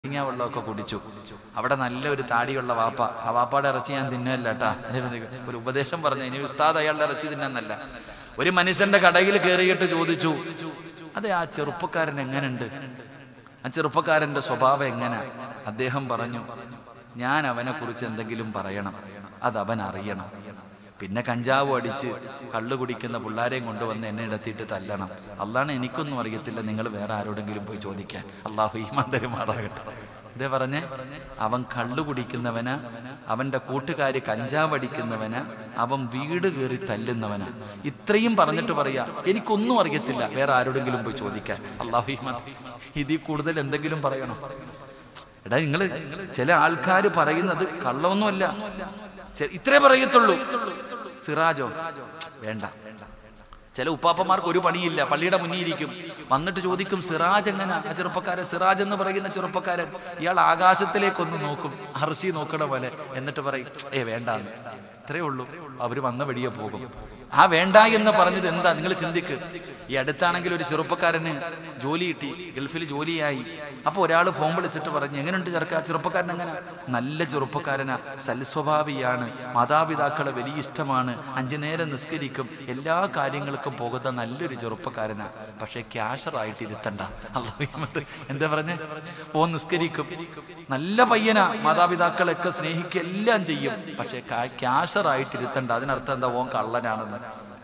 നാരങ്ങ വെള്ളമൊക്കെ കുടിച്ചു അവിടെ നല്ല ഒരു താടിയുള്ള വാപ്പ ആ വാപ്പാടെ ഇറച്ചി ഞാൻ തിന്നല്ല കേട്ടാ ഒരു ഉപദേശം പറഞ്ഞു ഇനി ഉസ്താദ് അയാളുടെ ഇറച്ചി തിന്നാന്നല്ല ഒരു മനുഷ്യന്റെ കടയിൽ കയറിയിട്ട് ചോദിച്ചു അതെ ആ ചെറുപ്പക്കാരൻ എങ്ങനുണ്ട് ആ ചെറുപ്പക്കാരന്റെ സ്വഭാവം എങ്ങനെ അദ്ദേഹം പറഞ്ഞു ഞാൻ അവനെ കുറിച്ച് എന്തെങ്കിലും പറയണം അത് അവൻ അറിയണം പിന്നെ കഞ്ചാവ് അടിച്ച് കള്ളു കുടിക്കുന്ന പിള്ളാരെയും കൊണ്ടുവന്ന് എന്നെ ഇടത്തിയിട്ട് തല്ലണം അള്ളാണ് എനിക്കൊന്നും അറിയത്തില്ല നിങ്ങൾ വേറെ ആരോടെങ്കിലും പോയി ചോദിക്കാൻ അള്ളാഹു ഈമാൻ തരുമാറാകട്ടെ ഇതേ പറഞ്ഞേ അവൻ കള്ളു കുടിക്കുന്നവന് അവന്റെ കൂട്ടുകാര് കഞ്ചാവ് അടിക്കുന്നവന് അവൻ വീട് കയറി തല്ലുന്നവന് ഇത്രയും പറഞ്ഞിട്ട് പറയാ എനിക്കൊന്നും അറിയത്തില്ല വേറെ ആരോടെങ്കിലും പോയി ചോദിക്കാൻ അള്ളാഹു ഈമാൻ ഇതിൽ കൂടുതൽ എന്തെങ്കിലും പറയണം എടാ നിങ്ങള് ചില ആൾക്കാർ പറയുന്നത് കള്ളമൊന്നുമല്ല ചെ- ഇത്രേ പറയത്തുള്ളൂ സിറാജോ വേണ്ട ചില ഉപ്പാപ്പന്മാർക്ക് ഒരു പണിയില്ല പള്ളിയുടെ മുന്നിൽ ഇരിക്കും വന്നിട്ട് ചോദിക്കും സിറാജ് എങ്ങനെ ആ ചെറുപ്പക്കാരൻ സിറാജ് എന്ന് പറയുന്ന ചെറുപ്പക്കാരൻ ഇയാൾ ആകാശത്തിലേക്കൊന്ന് നോക്കും ഹർഷി നോക്കണ പോലെ എന്നിട്ട് പറയും ഏ വേണ്ടാന്ന് ഇത്രേ ഉള്ളൂ അവര് വന്ന വഴിയെ പോകും ആ വേണ്ട എന്ന് പറഞ്ഞത് എന്താ നിങ്ങൾ ചിന്തിക്ക് ഈ അടുത്താണെങ്കിൽ ഒരു ചെറുപ്പക്കാരന് ജോലി കിട്ടി ഗൾഫിൽ ജോലിയായി അപ്പൊ ഒരാൾ ഫോൺ വിളിച്ചിട്ട് പറഞ്ഞു എങ്ങനെയുണ്ട് ചെറുക്ക ചെറുപ്പക്കാരൻ എങ്ങനെ നല്ല ചെറുപ്പക്കാരനാ സൽസ്വഭാവിയാണ് മാതാപിതാക്കളെ വലിയ ഇഷ്ടമാണ് അഞ്ചു നേരം നിസ്കരിക്കും എല്ലാ കാര്യങ്ങൾക്കും പോകുന്ന നല്ലൊരു ചെറുപ്പക്കാരനാ പക്ഷെ ക്യാഷറായിട്ട് ഇരുത്തണ്ട അള്ളാഹ് എന്താ പറഞ്ഞേ ഓ നിസ്കരിക്കും നല്ല പയ്യനാ മാതാപിതാക്കളെയൊക്കെ സ്നേഹിക്കുക എല്ലാം ചെയ്യും പക്ഷെ ക്യാഷറായിട്ട് ഇരുത്തണ്ട അതിനർത്ഥം എന്താ ഓൻ കള്ളനാണെന്ന്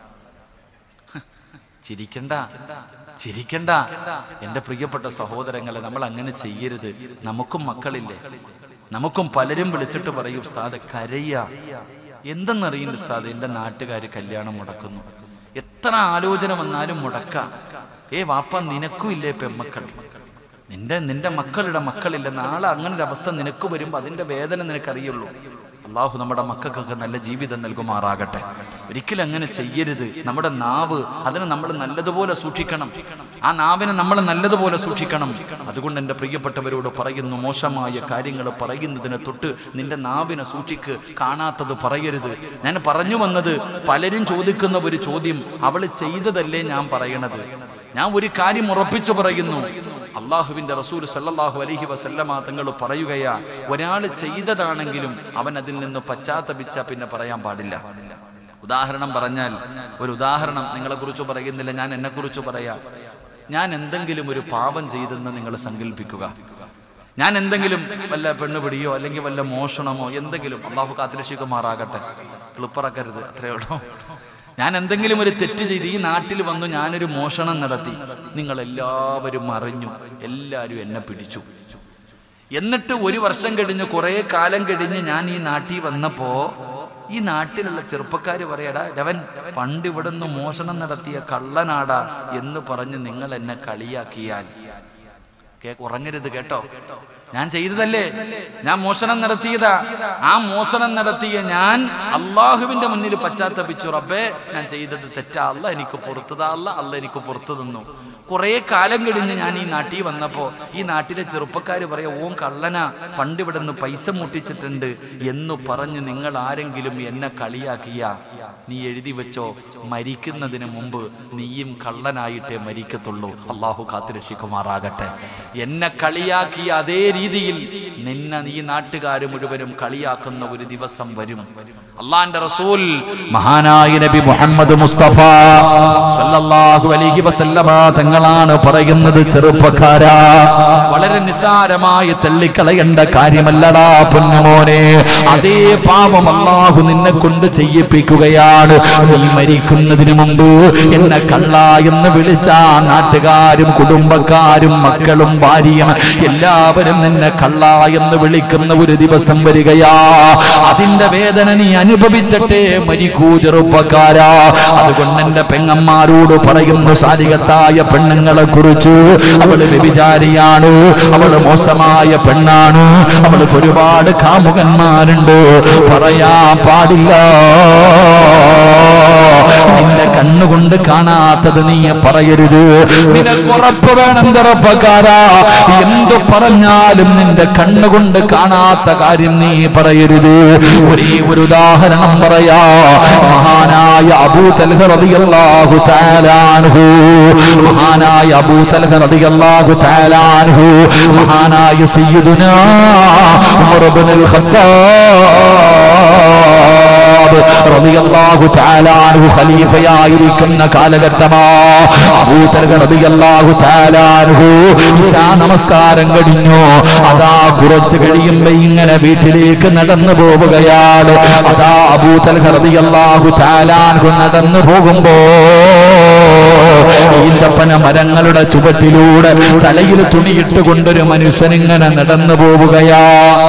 ചിരിക്കണ്ട ചിരിക്കണ്ട എന്റെ പ്രിയപ്പെട്ട സഹോദരങ്ങളെ നമ്മൾ അങ്ങനെ ചെയ്യരുത് നമുക്കും മക്കളില്ലേ നമുക്കും പലരും വിളിച്ചിട്ട് പറയും ഉസ്താദ് കരയ്യ എന്തെന്നറിയില്ല ഉസ്താദ് എന്റെ നാട്ടുകാര് കല്യാണം മുടക്കുന്നു എത്ര ആലോചന വന്നാലും മുടക്ക ഏ വാപ്പ നിനക്കും ഇല്ലേ പെമ്മക്കൾ നിന്റെ നിന്റെ മക്കളുടെ മക്കളില്ല നാളെ അങ്ങനെ ഒരു അവസ്ഥ നിനക്ക് വരുമ്പോൾ അതിന്റെ വേദന നിനക്കറിയുള്ളൂ അള്ളാഹു നമ്മുടെ മക്കൾക്കൊക്കെ നല്ല ജീവിതം നൽകുമാറാകട്ടെ ഒരിക്കലും അങ്ങനെ ചെയ്യരുത് നമ്മുടെ നാവ് അതിനെ നമ്മൾ നല്ലതുപോലെ സൂക്ഷിക്കണം ആ നാവിനെ നമ്മൾ നല്ലതുപോലെ സൂക്ഷിക്കണം അതുകൊണ്ട് എൻ്റെ പ്രിയപ്പെട്ടവരോട് പറയുന്നു മോശമായ കാര്യങ്ങൾ പറയുന്നതിനെ തൊട്ട് നിന്റെ നാവിനെ സൂക്ഷിക്ക് കാണാത്തത് പറയരുത് ഞാൻ പറഞ്ഞു വന്നത് പലരും ചോദിക്കുന്ന ഒരു ചോദ്യം അവൾ ചെയ്തതല്ലേ ഞാൻ പറയണത് ഞാൻ ഒരു കാര്യം ഉറപ്പിച്ചു പറയുന്നു അള്ളാഹുവിന്റെ റസൂൽ സല്ലല്ലാഹു അലൈഹി വസല്ലമ തങ്ങൾ പറയുകയാ ഒരാൾ ചെയ്തതാണെങ്കിലും അവൻ അതിൽ നിന്ന് പശ്ചാത്തപിച്ച പിന്നെ പറയാൻ പാടില്ല ഉദാഹരണം പറഞ്ഞാൽ ഒരു ഉദാഹരണം നിങ്ങളെ കുറിച്ച് പറയുന്നില്ല ഞാൻ എന്നെ കുറിച്ച് പറയാം ഞാൻ എന്തെങ്കിലും ഒരു പാപം ചെയ്തെന്ന് നിങ്ങൾ സങ്കല്പിക്കുക ഞാൻ എന്തെങ്കിലും വല്ല പെണ്ണുപിടിയോ അല്ലെങ്കിൽ വല്ല മോഷണമോ എന്തെങ്കിലും അള്ളാഹു കാത്തിരക്ഷിക്കുമാറാകട്ടെ ക്ലിപ്പറക്കരുത് അത്രയേ ഉള്ളൂ ഞാൻ എന്തെങ്കിലും ഒരു തെറ്റ് ചെയ്ത് ഈ നാട്ടിൽ വന്നു ഞാനൊരു മോഷണം നടത്തി നിങ്ങൾ എല്ലാവരും അറിഞ്ഞു എല്ലാവരും എന്നെ പിടിച്ചു എന്നിട്ട് ഒരു വർഷം കഴിഞ്ഞ് കുറെ കാലം കഴിഞ്ഞ് ഞാൻ ഈ നാട്ടിൽ വന്നപ്പോ ഈ നാട്ടിലുള്ള ചെറുപ്പക്കാര് പറയടാ രവൻ പണ്ട് ഇവിടുന്ന് മോഷണം നടത്തിയ കള്ളനാടാ എന്ന് പറഞ്ഞ് നിങ്ങൾ എന്നെ കളിയാക്കിയാൽ കേ ഉറങ്ങരുത് കേട്ടോ ഞാൻ ചെയ്തതല്ലേ ഞാൻ മോഷണം നടത്തിയതാ ആ മോഷണം നടത്തിയ ഞാൻ അള്ളാഹുവിന്റെ മുന്നിൽ പശ്ചാത്തപിച്ചു റബ്ബേ ഞാൻ ചെയ്തത് തെറ്റാ അല്ല എനിക്ക് പുറത്തതാ അല്ല അല്ല എനിക്ക് പുറത്തു തന്നു കുറെ കാലം കഴിഞ്ഞ് ഞാൻ ഈ നാട്ടിൽ വന്നപ്പോ ഈ നാട്ടിലെ ചെറുപ്പക്കാര് പറയാ ഓൻ കള്ളന പണ്ട് ഇവിടെ നിന്ന് പൈസ മുട്ടിച്ചിട്ടുണ്ട് എന്ന് പറഞ്ഞ് നിങ്ങൾ ആരെങ്കിലും എന്നെ കളിയാക്കിയ നീ എഴുതി വെച്ചോ മരിക്കുന്നതിന് മുമ്പ് നീയും കള്ളനായിട്ടേ മരിക്കത്തുള്ളൂ അള്ളാഹു കാത്തുരക്ഷിക്കുമാറാകട്ടെ എന്നെ കളിയാക്കിയ അതേ രീതിയിൽ നിന്നെ ഈ നാട്ടുകാർ മുഴുവനും കളിയാക്കുന്ന ഒരു ദിവസം വരും അള്ളാന്റെ റസൂൽ മഹാനായ നബി മുഹമ്മദ് മുസ്തഫ സല്ലല്ലാഹു അലൈഹി വസല്ലമ തങ്ങളാണ് പറയുന്നത് ചെറുപ്പക്കാരാ വളരെ നിസാരമായി തള്ളിക്കളയേണ്ട കാര്യമല്ലടാ പൊന്നുമോനെ അതേ പാപം അള്ളാഹു നിന്നെ കൊണ്ട് ചെയ്യിപ്പിക്കുകയാണ് നീ മരിക്കുന്നതിന് മുമ്പ് എന്നെ കള്ള എന്ന് വിളിച്ച നാട്ടുകാരും കുടുംബക്കാരും മക്കളും ഭാര്യയും എല്ലാവരും നിന്നെ കള്ള എന്ന് വിളിക്കുന്ന ഒരു ദിവസം വരികയാ അതിന്റെ വേദന നീ അനുഭവിച്ചിട്ടേ മരിക്കൂ ചെറുപ്പക്കാരാ അതുകൊണ്ട് എന്റെ പെങ്ങന്മാരോട് പറയുന്നു സാരികത്തായ പെണ്ണുങ്ങളെ കുറിച്ച് അവള് വ്യഭിചാരിയാണ് അവള് മോശമായ പെണ്ണാണ് അവൾക്ക് ഒരുപാട് കാമുകന്മാരുണ്ട് പറയാ പാടില്ല നിന്റെ കണ്ണുകൊണ്ട് കാണാത്തത് നീ പറയരുത് നിനക്ക് ഉറപ്പ് വേണം ചെറുപ്പക്കാരാ എന്തു പറഞ്ഞാലും നിന്റെ കണ്ണുകൊണ്ട് കാണാത്ത കാര്യം നീ പറയരുത് ഒരേ ഒരു ഉദാഹരണം പറയാ മഹാനായ അബൂ തൽഹ റളിയല്ലാഹു തആല അൻഹു മഹാനായ അബൂ തൽഹ റളിയല്ലാഹു തആല അൻഹു മഹാനായ സയ്യിദുനാ ഉമർ ഇബ്നുൽ ഖത്താബ് റളിയല്ലാഹു തആല അൻഹു ഖലീഫയായിരിക്കുന്ന കാലഘട്ടമാ അബൂ തൽഹ റളിയല്ലാഹു തആല അൻഹു ഇശാ നമസ്കാരം കഴിഞ്ഞു അതാ കുറച്ച് കഴിയുമ്പോ ഇങ്ങനെ വീട്ടിലേക്ക് നടന്നു പോവുകയാണ് അതാ അബൂ തൽഹ റളിയല്ലാഹു തആല അൻഹു നടന്നു പോകുമ്പോ ഈന്തപ്പന മരങ്ങളുടെ ചുവട്ടിലൂടെ തലയിൽ തുണിയിട്ട് കൊണ്ടൊരു മനുഷ്യൻ ഇങ്ങനെ നടന്നു പോവുകയാ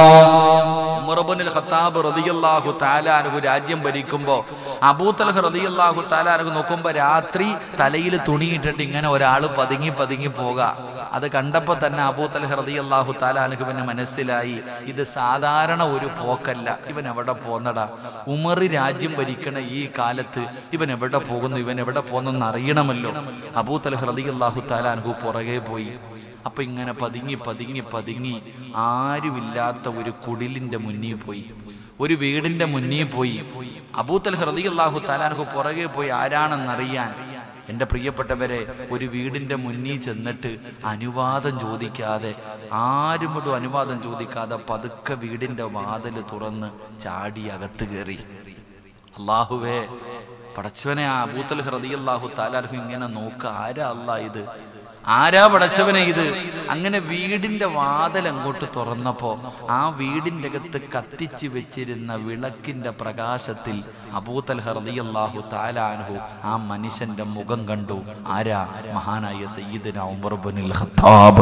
ഉമറുബനുൽ ഖത്താബ് റളിയല്ലാഹു തആല അൻഹു രാജ്യം ഭരിക്കുമ്പോ അബൂതൽഹ റളിയല്ലാഹു തആല അൻഹു നോക്കുമ്പോ രാത്രി തലയിൽ തുണിയിട്ടിട്ട് ഇങ്ങനെ ഒരാൾ പതുങ്ങി പതുങ്ങി പോക അത് കണ്ടപ്പോ തന്നെ അബൂതൽഹ റളിയല്ലാഹു തആല അൻഹുവിന് മനസ്സിലായി ഇത് സാധാരണ ഒരു പോക്കല്ല ഇവൻ എവിടെ പോന്നടാ ഉമർ രാജ്യം ഭരിക്കണ ഈ കാലത്ത് ഇവൻ എവിടെ പോകുന്നു ഇവൻ എവിടെ പോകുന്നു അറിയണമല്ലോ അബൂതൽഹ റളിയല്ലാഹു തആല അൻഹു പുറകെ പോയി അപ്പൊ ഇങ്ങനെ പതുങ്ങി പതുങ്ങി പതുങ്ങി ആരുമില്ലാത്ത ഒരു കുടിലിന്റെ മുന്നിൽ പോയി ഒരു വീടിന്റെ മുന്നിൽ പോയി അബൂത്തൽ ഹൃദയല്ലാഹു താലാനഹു പുറകെ പോയി ആരാണെന്നറിയാൻ എൻ്റെ പ്രിയപ്പെട്ടവരെ ഒരു വീടിന്റെ മുന്നിൽ ചെന്നിട്ട് അനുവാദം ചോദിക്കാതെ ആരുമൊട്ടും അനുവാദം ചോദിക്കാതെ പതുക്കെ വീടിന്റെ വാതിൽ തുറന്ന് ചാടി അകത്ത് കയറി അള്ളാഹുവേ പടച്ചവനെ ആ അബൂത്തൽ ഹൃദയല്ലാഹു താലാർഹു ഇങ്ങനെ നോക്ക ആരാ അല്ലാ ഇത് ആരാ പടച്ചവനെ ഇത് അങ്ങനെ വീടിന്റെ വാതിൽ അങ്ങോട്ട് തുറന്നപ്പോ ആ വീടിന്റെ അകത്ത് കത്തിച്ച് വെച്ചിരുന്ന വിളക്കിന്റെ പ്രകാശത്തിൽ അബൂത്തൽ ഹർദിയല്ലാഹു താലാൻഹു ആ മനുഷ്യന്റെ മുഖം കണ്ടു ആരാ മഹാനായ സയ്യിദിന ഉമർ ഇബ്നുൽ ഖത്താബ്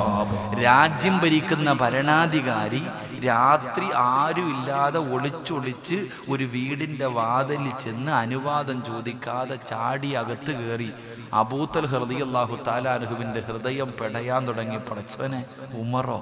രാജ്യം ഭരിക്കുന്ന ഭരണാധികാരി രാത്രി ആരുമില്ലാതെ ഒളിച്ചൊളിച്ച് ഒരു വീടിന്റെ വാതിലിൽ ചെന്ന് അനുവാദം ചോദിക്കാതെ ചാടി അകത്ത് കയറി അബൂത്തൽ ഹൃദയല്ലാഹു താലാനുഹുവിന്റെ ഹൃദയം പെടയാൻ തുടങ്ങി പടച്ചവനെ ഉമറോ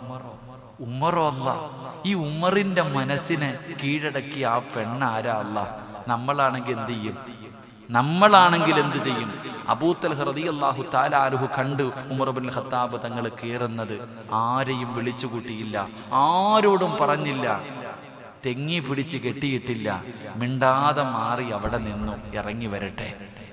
ഉമറോ അല്ല ഈ ഉമറിന്റെ മനസ്സിനെ കീഴടക്കി ആ പെണ്ണാരാ അല്ല നമ്മളാണെങ്കിൽ എന്ത് ചെയ്യും നമ്മളാണെങ്കിൽ എന്ത് ചെയ്യും അബൂത്തൽ ഹൃദയല്ലാഹു താലാനുഹു കണ്ട് ഉമർ ബിൻ ഖത്താബ് തങ്ങൾ കയറുന്നത് ആരെയും വിളിച്ചു കൂട്ടിയില്ല ആരോടും പറഞ്ഞില്ല തെങ്ങി പിടിച്ച് കെട്ടിയിട്ടില്ല മിണ്ടാതെ മാറി അവിടെ നിന്നു ഇറങ്ങി വരട്ടെ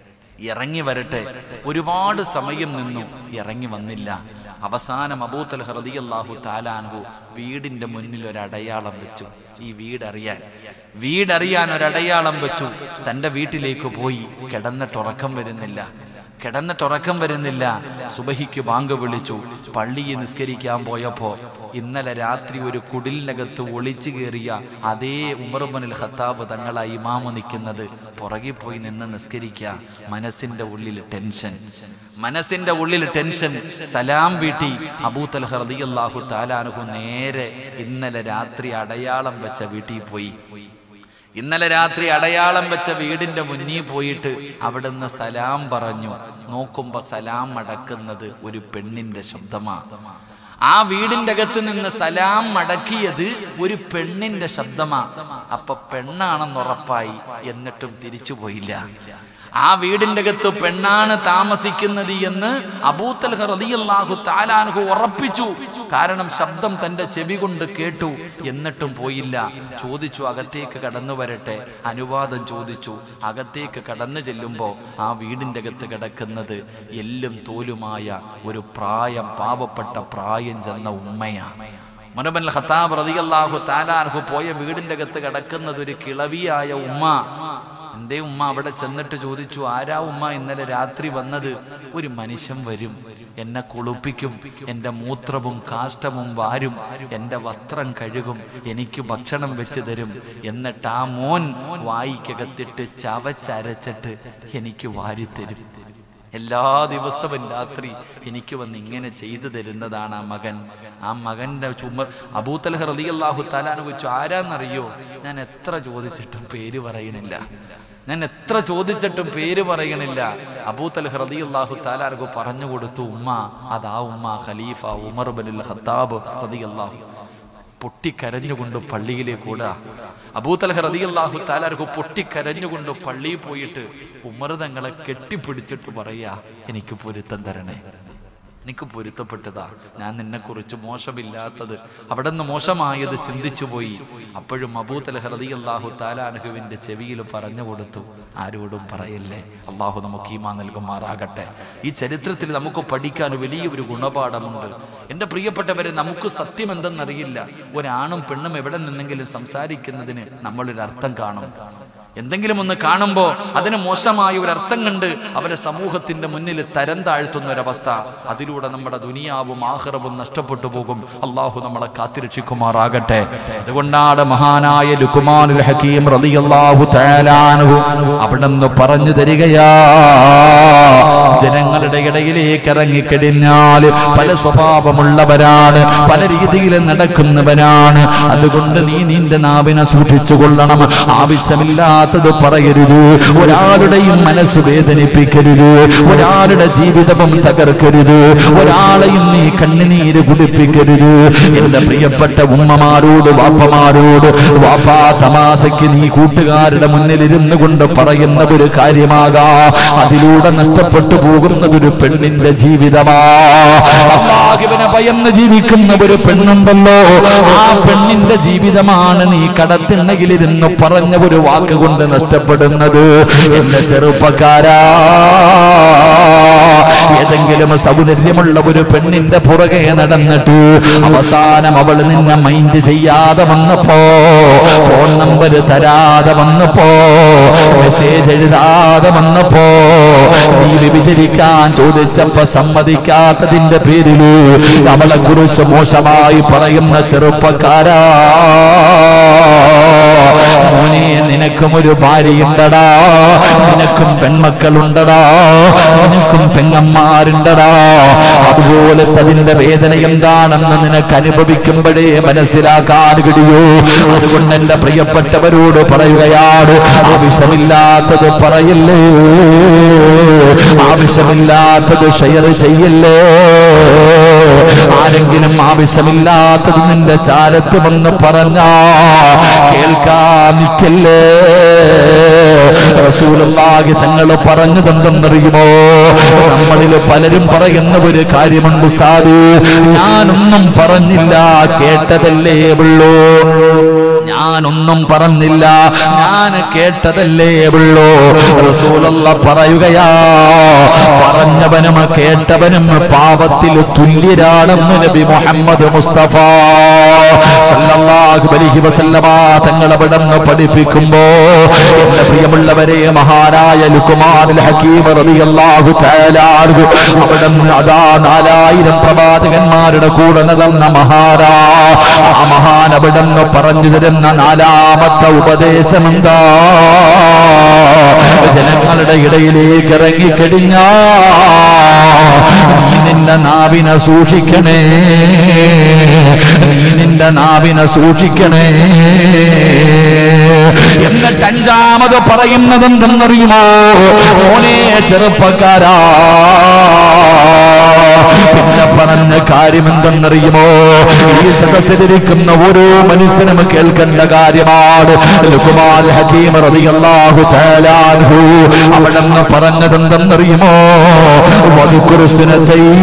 ഇറങ്ങി വരട്ടെ ഒരുപാട് സമയം നിന്നു ഇറങ്ങി വന്നില്ല അവസാനം അബൂത്തൽ ഹൃദയല്ലാഹു താലാൻഹു വീടിന്റെ മുന്നിൽ ഒരു അടയാളം വെച്ചു ഈ വീടറിയാൻ വീടറിയാൻ ഒരു അടയാളം വെച്ചു തന്റെ വീട്ടിലേക്ക് പോയി കിടന്നിട്ടുറക്കം വരുന്നില്ല കിടന്നിട്ടുറക്കം വരുന്നില്ല സുബഹിക്ക് ബാങ്ക് വിളിച്ചു പള്ളിയിൽ നിസ്കരിക്കാൻ പോയപ്പോ ഇന്നലെ രാത്രി ഒരു കുടിലിനകത്ത് ഒളിച്ചു കയറിയ അതേ ഉമർബനിൽ ഖത്താബ് തങ്ങളാ ഇമാമ നിൽക്കുന്നത് പുറകെ പോയി നിന്ന് നിസ്കരിക്കുക മനസ്സിന്റെ ഉള്ളിൽ ടെൻഷൻ മനസ്സിന്റെ ഉള്ളിൽ ടെൻഷൻ സലാം വീട്ടി അബൂത്തൽ ഹർദിയല്ലാഹു താലാനുഹു നേരെ ഇന്നലെ രാത്രി അടയാളം വെച്ച വീട്ടിൽ പോയി ഇന്നലെ രാത്രി അടയാളം വെച്ച വീടിന്റെ മുന്നിൽ പോയിട്ട് അവിടുന്ന് സലാം പറഞ്ഞു നോക്കുമ്പോ സലാം അടക്കുന്നത് ഒരു പെണ്ണിന്റെ ശബ്ദമാണ് ആ വീടിന്റെ അകത്ത് നിന്ന് സലാം മടക്കിയത് ഒരു പെണ്ണിന്റെ ശബ്ദമാ അപ്പൊ പെണ്ണാണെന്നുറപ്പായി എന്നിട്ടും തിരിച്ചു പോയില്ല ആ വീടിന്റെ അകത്ത് പെണ്ണാണ് താമസിക്കുന്നത് എന്ന് അബൂത്തൽ റളിയല്ലാഹു താലാൻഹു ഉറപ്പിച്ചു കാരണം ശബ്ദം തന്റെ ചെവി കൊണ്ട് കേട്ടു എന്നിട്ടും പോയില്ല ചോദിച്ചു അകത്തേക്ക് കടന്നു വരട്ടെ അനുവാദം ചോദിച്ചു അകത്തേക്ക് കടന്നു ചെല്ലുമ്പോ ആ വീടിന്റെ അകത്ത് കിടക്കുന്നത് എല്ലും തോലുമായ ഒരു പ്രായം പാവപ്പെട്ട പ്രായം ചെന്ന ഉമ്മയാണ് മുനബൻ ഖത്താബ് റളിയല്ലാഹു താലാൻഹു പോയ വീടിന്റെ അകത്ത് കിടക്കുന്നത് ഒരു കിളവിയായ ഉമ്മ എന്തേ ഉമ്മ അവിടെ ചെന്നിട്ട് ചോദിച്ചു ആരാ ഉമ്മ ഇന്നലെ രാത്രി വന്നത് ഒരു മനുഷ്യൻ വരും എന്നെ കുളിപ്പിക്കും എൻ്റെ മൂത്രവും കാഷ്ടവും വാരും എൻ്റെ വസ്ത്രം കഴുകും എനിക്ക് ഭക്ഷണം വെച്ച് തരും എന്നിട്ട് ആ മോൻ വായിക്കകത്തിട്ട് ചവച്ചരച്ചിട്ട് എനിക്ക് വാരിത്തരും എല്ലാ ദിവസവും രാത്രി എനിക്ക് വന്ന് ഇങ്ങനെ ചെയ്തു തരുന്നതാണ് ആ മകൻ ആ മകന്റെ ചുമർ അബൂത്തൽ ഹൃദിയല്ലാഹു താലാന് വെച്ചു ആരാന്നറിയോ ഞാൻ എത്ര ചോദിച്ചിട്ടും പേര് പറയണില്ല ഞാൻ എത്ര ചോദിച്ചിട്ടും പേര് പറയണില്ല അബൂത്തൽ ഹൃദിയല്ലാഹു താലാനു പറഞ്ഞു കൊടുത്തു ഉമ്മ അതാ ഉമ്മ ഖലീഫ ഉമർ ബനുൽ ഖത്താബ് റളിയല്ലാഹു പൊട്ടിക്കരഞ്ഞുകൊണ്ട് പള്ളിയിലേക്ക് ഓടുക അബൂതലഹ റതിയല്ലാഹു താലാർക്ക് പൊട്ടിക്കരഞ്ഞുകൊണ്ട് പള്ളിയിൽ പോയിട്ട് ഉമർ തങ്ങളെ കെട്ടിപ്പിടിച്ചിട്ട് പറയാ എനിക്ക് പൊരുത്തം തരണേ എനിക്ക് പൊരുത്തപ്പെട്ടതാ ഞാൻ നിന്നെ കുറിച്ച് മോശമില്ലാത്തത് അവിടെ നിന്ന് മോശമായത് ചിന്തിച്ചു പോയി അപ്പോഴും അബൂതലഹ റതിയല്ലാഹു താലാനുഹുവിന്റെ ചെവിയിൽ പറഞ്ഞു കൊടുത്തു ആരോടും പറയല്ലേ അള്ളാഹു നമുക്ക് ഈമാ നൽകുമാറാകട്ടെ ഈ ചരിത്രത്തിൽ നമുക്ക് പഠിക്കാൻ വലിയൊരു ഗുണപാഠമുണ്ട് എൻ്റെ പ്രിയപ്പെട്ടവരെ നമുക്ക് സത്യം എന്തെന്നറിയില്ല ഒരാണും പെണ്ണും എവിടെ നിന്നെങ്കിലും സംസാരിക്കുന്നതിന് നമ്മളൊരു അർത്ഥം കാണും എന്തെങ്കിലും ഒന്ന് കാണുമ്പോൾ അതിന് മോശമായ ഒരു അർത്ഥം കണ്ട് അവരെ സമൂഹത്തിന്റെ മുന്നിൽ തരം താഴ്ത്തുന്ന ഒരവസ്ഥ അതിലൂടെ നമ്മുടെ ദുനിയാവും ആഹ്റവും നഷ്ടപ്പെട്ടു പോകും അള്ളാഹു നമ്മളെ കാത്തിരക്ഷിക്കുമാറാകട്ടെ അതുകൊണ്ടാണ് മഹാനായ ലുക്കുമാനുൽ ഹക്കീം റളിയല്ലാഹു തആലാനഹു അവിടെ നിന്ന് പറഞ്ഞു തരികയാ ജനങ്ങളുടെ ഇടയിലേക്ക് ഇറങ്ങിക്കഴിഞ്ഞാൽ പല സ്വഭാവമുള്ളവരാണ് പല രീതിയിൽ നടക്കുന്നവരാണ് അതുകൊണ്ട് നീ നിന്റെ നാവിനെ സൂക്ഷിച്ചു കൊള്ളണം ആവശ്യമില്ലാത്തത് പറയരുത് ഒരാളുടെയും മനസ്സ് വേദനിപ്പിക്കരുത് ഒരാളുടെ ജീവിതവും തകർക്കരുത് ഒരാളെയും നീ കണ്ണുനീര് കുടിപ്പിക്കരുത് എന്റെ പ്രിയപ്പെട്ട ഉമ്മമാരോട് വാപ്പമാരോട് വാപ്പാ തമാശയ്ക്ക് നീ കൂട്ടുകാരുടെ മുന്നിൽ ഇരുന്നു കൊണ്ട് പറയുന്ന ഒരു കാര്യമാകാ അതിലൂടെ നഷ്ടപ്പെട്ടു പോകുന്നതൊരു പെണ്ണിന്റെ ജീവിതമാ അള്ളാഹുവിനെ ഭയന്ന് ജീവിക്കുന്ന ഒരു പെണ്ണുണ്ടല്ലോ ആ പെണ്ണിന്റെ ജീവിതമാണ് നീ കടത്തിണ്ണയിലിരുന്ന് പറഞ്ഞ ഒരു വാക്ക് കൊണ്ട് നഷ്ടപ്പെടുന്നത് എന്റെ ചെറുപ്പക്കാരാ ഏതെങ്കിലും സൗന്ദര്യമുള്ള ഒരു പെണ്ണിന്റെ പുറകെ നടന്നിട്ട് അവസാനം അവൾ നിന്നെ മൈൻഡ് ചെയ്യാതെ വന്നപ്പോ ഫോൺ നമ്പർ തരാതെ വന്നപ്പോ മെസ്സേജ് എഴുതാതെ വന്നപ്പോ നീ വിഭജിക്കാൻ ചോദിച്ചപ്പോ സമ്മതിക്കാത്തതിന്റെ പേരില് അവളെ കുറിച്ച് മോശമായി പറയുന്ന ചെറുപ്പക്കാരാ മോനെ നിനക്കും ഒരു ഭാര്യയുണ്ടടാ നിനക്കും പെൺമക്കളുണ്ടടാ നിനക്കും പെങ്ങന്മാരുണ്ടടാ അതുപോലെ അതിന്റെ വേദന എന്താണെന്ന് നിനക്ക് അനുഭവിക്കുമ്പോഴേ മനസ്സിലാക്കാൻ കഴിയൂ അതുകൊണ്ട് എന്റെ പ്രിയപ്പെട്ടവരോട് പറയുകയാണ് ആവശ്യമില്ലാത്തത് പറയില്ലേ ആവശ്യമില്ലാത്തത് ഷെയർ ചെയ്യല്ലേ ആരെങ്കിലും ആവശ്യമില്ലാത്തത് നിന്റെ ചാരത്ത് വന്ന് പറഞ്ഞാ കേൾക്കാൻ നിൽക്കല്ലേ റസൂലുള്ളാഹി തങ്ങൾ പറഞ്ഞതെന്തെന്നറിയുമോ നമ്മളിൽ പലരും പറയുന്ന ഒരു കാര്യമുണ്ട് ഉസ്താദ് ഞാനൊന്നും പറഞ്ഞില്ല കേട്ടതല്ലേ ഉള്ളൂ ഞാനൊന്നും പറഞ്ഞില്ല ഞാൻ കേട്ടതല്ലേ ഉള്ളൂ റസൂലുള്ള പറയുകയാ പറഞ്ഞവനും കേട്ടവനും പാപത്തിൽ തുല്യരാണെന്ന് നബി മുഹമ്മദ് മുസ്തഫ സല്ലല്ലാഹു അലൈഹി വസല്ലമ തങ്ങൾ അവിടെ നിന്ന് പഠിപ്പിക്കുമ്പോ എന്റെ പ്രിയമുള്ളവരെ മഹാനായ ലുക്കുമാനുൽ ഹക്കീം റളിയല്ലാഹു തആല അൻഹു അവിടെ നിന്ന് അതാ നാലായിരം പ്രവാചകന്മാരുടെ കൂടെ നടന്ന മഹാരാ ആ മഹാൻ അവിടെ നിന്ന് പറഞ്ഞു തരുന്ന നാലാമത്തെ ഉപദേശം എന്താ ജനങ്ങളുടെ ഇടയിലേക്ക് ഇറങ്ങിക്കഴിഞ്ഞ നീ നിന്റെ നാവിനെ സൂക്ഷിക്കണേ നീ നിന്റെ നാവിനെ സൂക്ഷിക്കണേ എന്നിട്ട് അഞ്ചാമത് പറയുന്നത് എന്തെന്നറിയുമോ മോനെ ചെറുപ്പക്കാരാ പിന്നെ പറഞ്ഞ കാര്യം എന്തെന്നറിയുമോ ഈ സദസ്സിലിരിക്കുന്ന ഓരോ മനുഷ്യനും കേൾക്കേണ്ട കാര്യമാണ് ലുക്കുമാൽ ഹക്കീം റളിയല്ലാഹു തആല അൻഹു അവിടെ നിന്ന് പറഞ്ഞത് എന്തെന്നറിയുമോ വധുക്കുറുസിനത്തൈ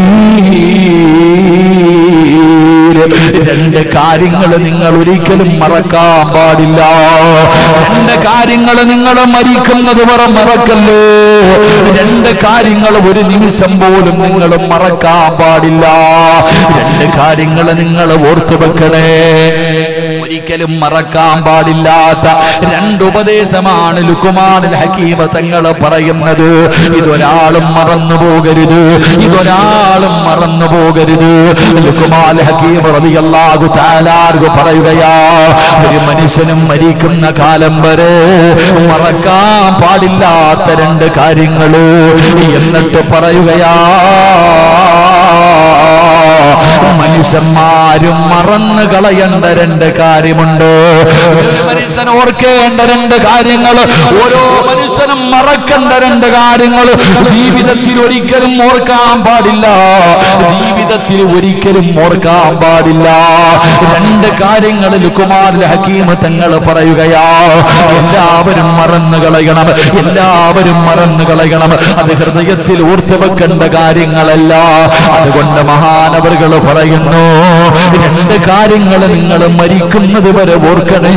രണ്ട് കാര്യങ്ങൾ നിങ്ങൾ ഒരിക്കലും മറക്കാൻ പാടില്ല രണ്ട് കാര്യങ്ങൾ നിങ്ങൾ മരിക്കുന്നത് വരെ മറക്കല്ലോ രണ്ട് കാര്യങ്ങൾ ഒരു നിമിഷം പോലും നിങ്ങൾ മറക്കാൻ പാടില്ല രണ്ട് കാര്യങ്ങൾ നിങ്ങൾ ഓർത്തു വെക്കണേ ഒരിക്കലും മറക്കാൻ പാടില്ലാത്ത രണ്ട് ഉപദേശമാണ് ലുക്കുമാനിൽ ഹക്കീമ തങ്ങൾ പറയുന്നത് ഇതൊരാളും മറന്നു പോകരുത് ഇതൊരാളും മറന്നു പോകരുത് ലുക്കുമാൽ ഹക്കീം റളിയല്ലാഹു തആലാർഹു പറയുകയാ ഒരു മനുഷ്യനും മരിക്കുന്ന കാലം വരെ മറക്കാൻ പാടില്ലാത്ത രണ്ട് കാര്യങ്ങള് എന്നിട്ട് പറയുകയാ മനുഷ്യന്മാരും മറന്നു കളയേണ്ട രണ്ട് കാര്യമുണ്ട് ഒരു മനുഷ്യൻ ഓർക്കേണ്ട രണ്ട് കാര്യങ്ങൾ ഓരോ മനുഷ്യനും മറക്കേണ്ട രണ്ട് കാര്യങ്ങൾ ജീവിതത്തിൽ ഒരിക്കലും ഓർക്കാൻ പാടില്ല ജീവിതത്തിൽ ഒരിക്കലും ഓർക്കാൻ പാടില്ല രണ്ട് കാര്യങ്ങളിൽ കുമാർ ഹക്കീമ തങ്ങൾ പറയുകയാ എല്ലാവരും മറന്നു കളയണം എല്ലാവരും മറന്നു കളയണം അത് ഹൃദയത്തിൽ ഓർത്തു വെക്കേണ്ട കാര്യങ്ങളല്ല അതുകൊണ്ട് മഹാനവറുകൾ പറയുന്നു രണ്ട് കാര്യങ്ങൾ നിങ്ങൾ മരിക്കുന്നത് വരെ ഓർക്കണേ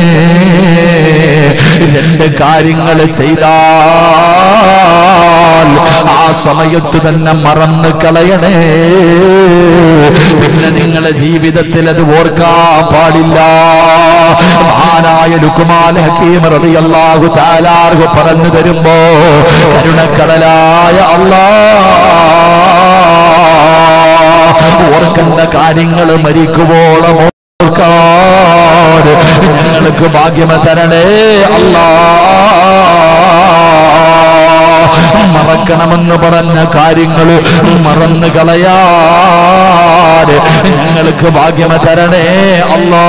രണ്ട് കാര്യങ്ങൾ ചെയ്താൽ ആ സമയത്ത് തന്നെ മറന്നു കളയണേ പിന്നെ നിങ്ങളെ ജീവിതത്തിൽ അത് ഓർക്കാൻ പാടില്ല മഹാനായ ലുക്കുമാൽ ഹക്കീം റളിയല്ലാഹു തആലാർഹു പറഞ്ഞു തരുമ്പോ കരുണക്കടലായ അല്ലാ ഓർക്കേണ്ട കാര്യങ്ങൾ മരിക്കുവോളം ഓർക്കാതെ ഞങ്ങൾക്ക് ഭാഗ്യമ തരണേ അല്ലാ മറക്കണമെന്ന് പറഞ്ഞ കാര്യങ്ങൾ മറന്നു കളയാതെ ഞങ്ങൾക്ക് ഭാഗ്യമ തരണേ അല്ലാ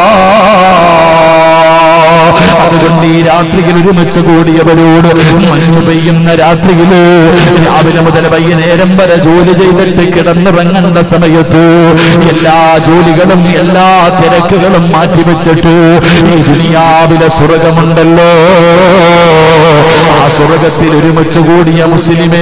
അതുകൊണ്ട് ഈ രാത്രിയിൽ ഒരുമിച്ച് കൂടിയവരോട് മഞ്ഞു പെയ്യുന്ന രാത്രിയില് രാവിലെ മുതൽ വൈകുന്നേരം വരെ ജോലി ചെയ്തിട്ട് കിടന്നിറങ്ങേണ്ട സമയത്ത് എല്ലാ ജോലികളും എല്ലാ തിരക്കുകളും മാറ്റിവെച്ചിട്ട് ഈ ദുനിയാവിലെ സ്വർഗമുണ്ടല്ലോ ആ സ്വർഗത്തിൽ ഒരുമിച്ച് കൂടിയ മുസ്ലിമേ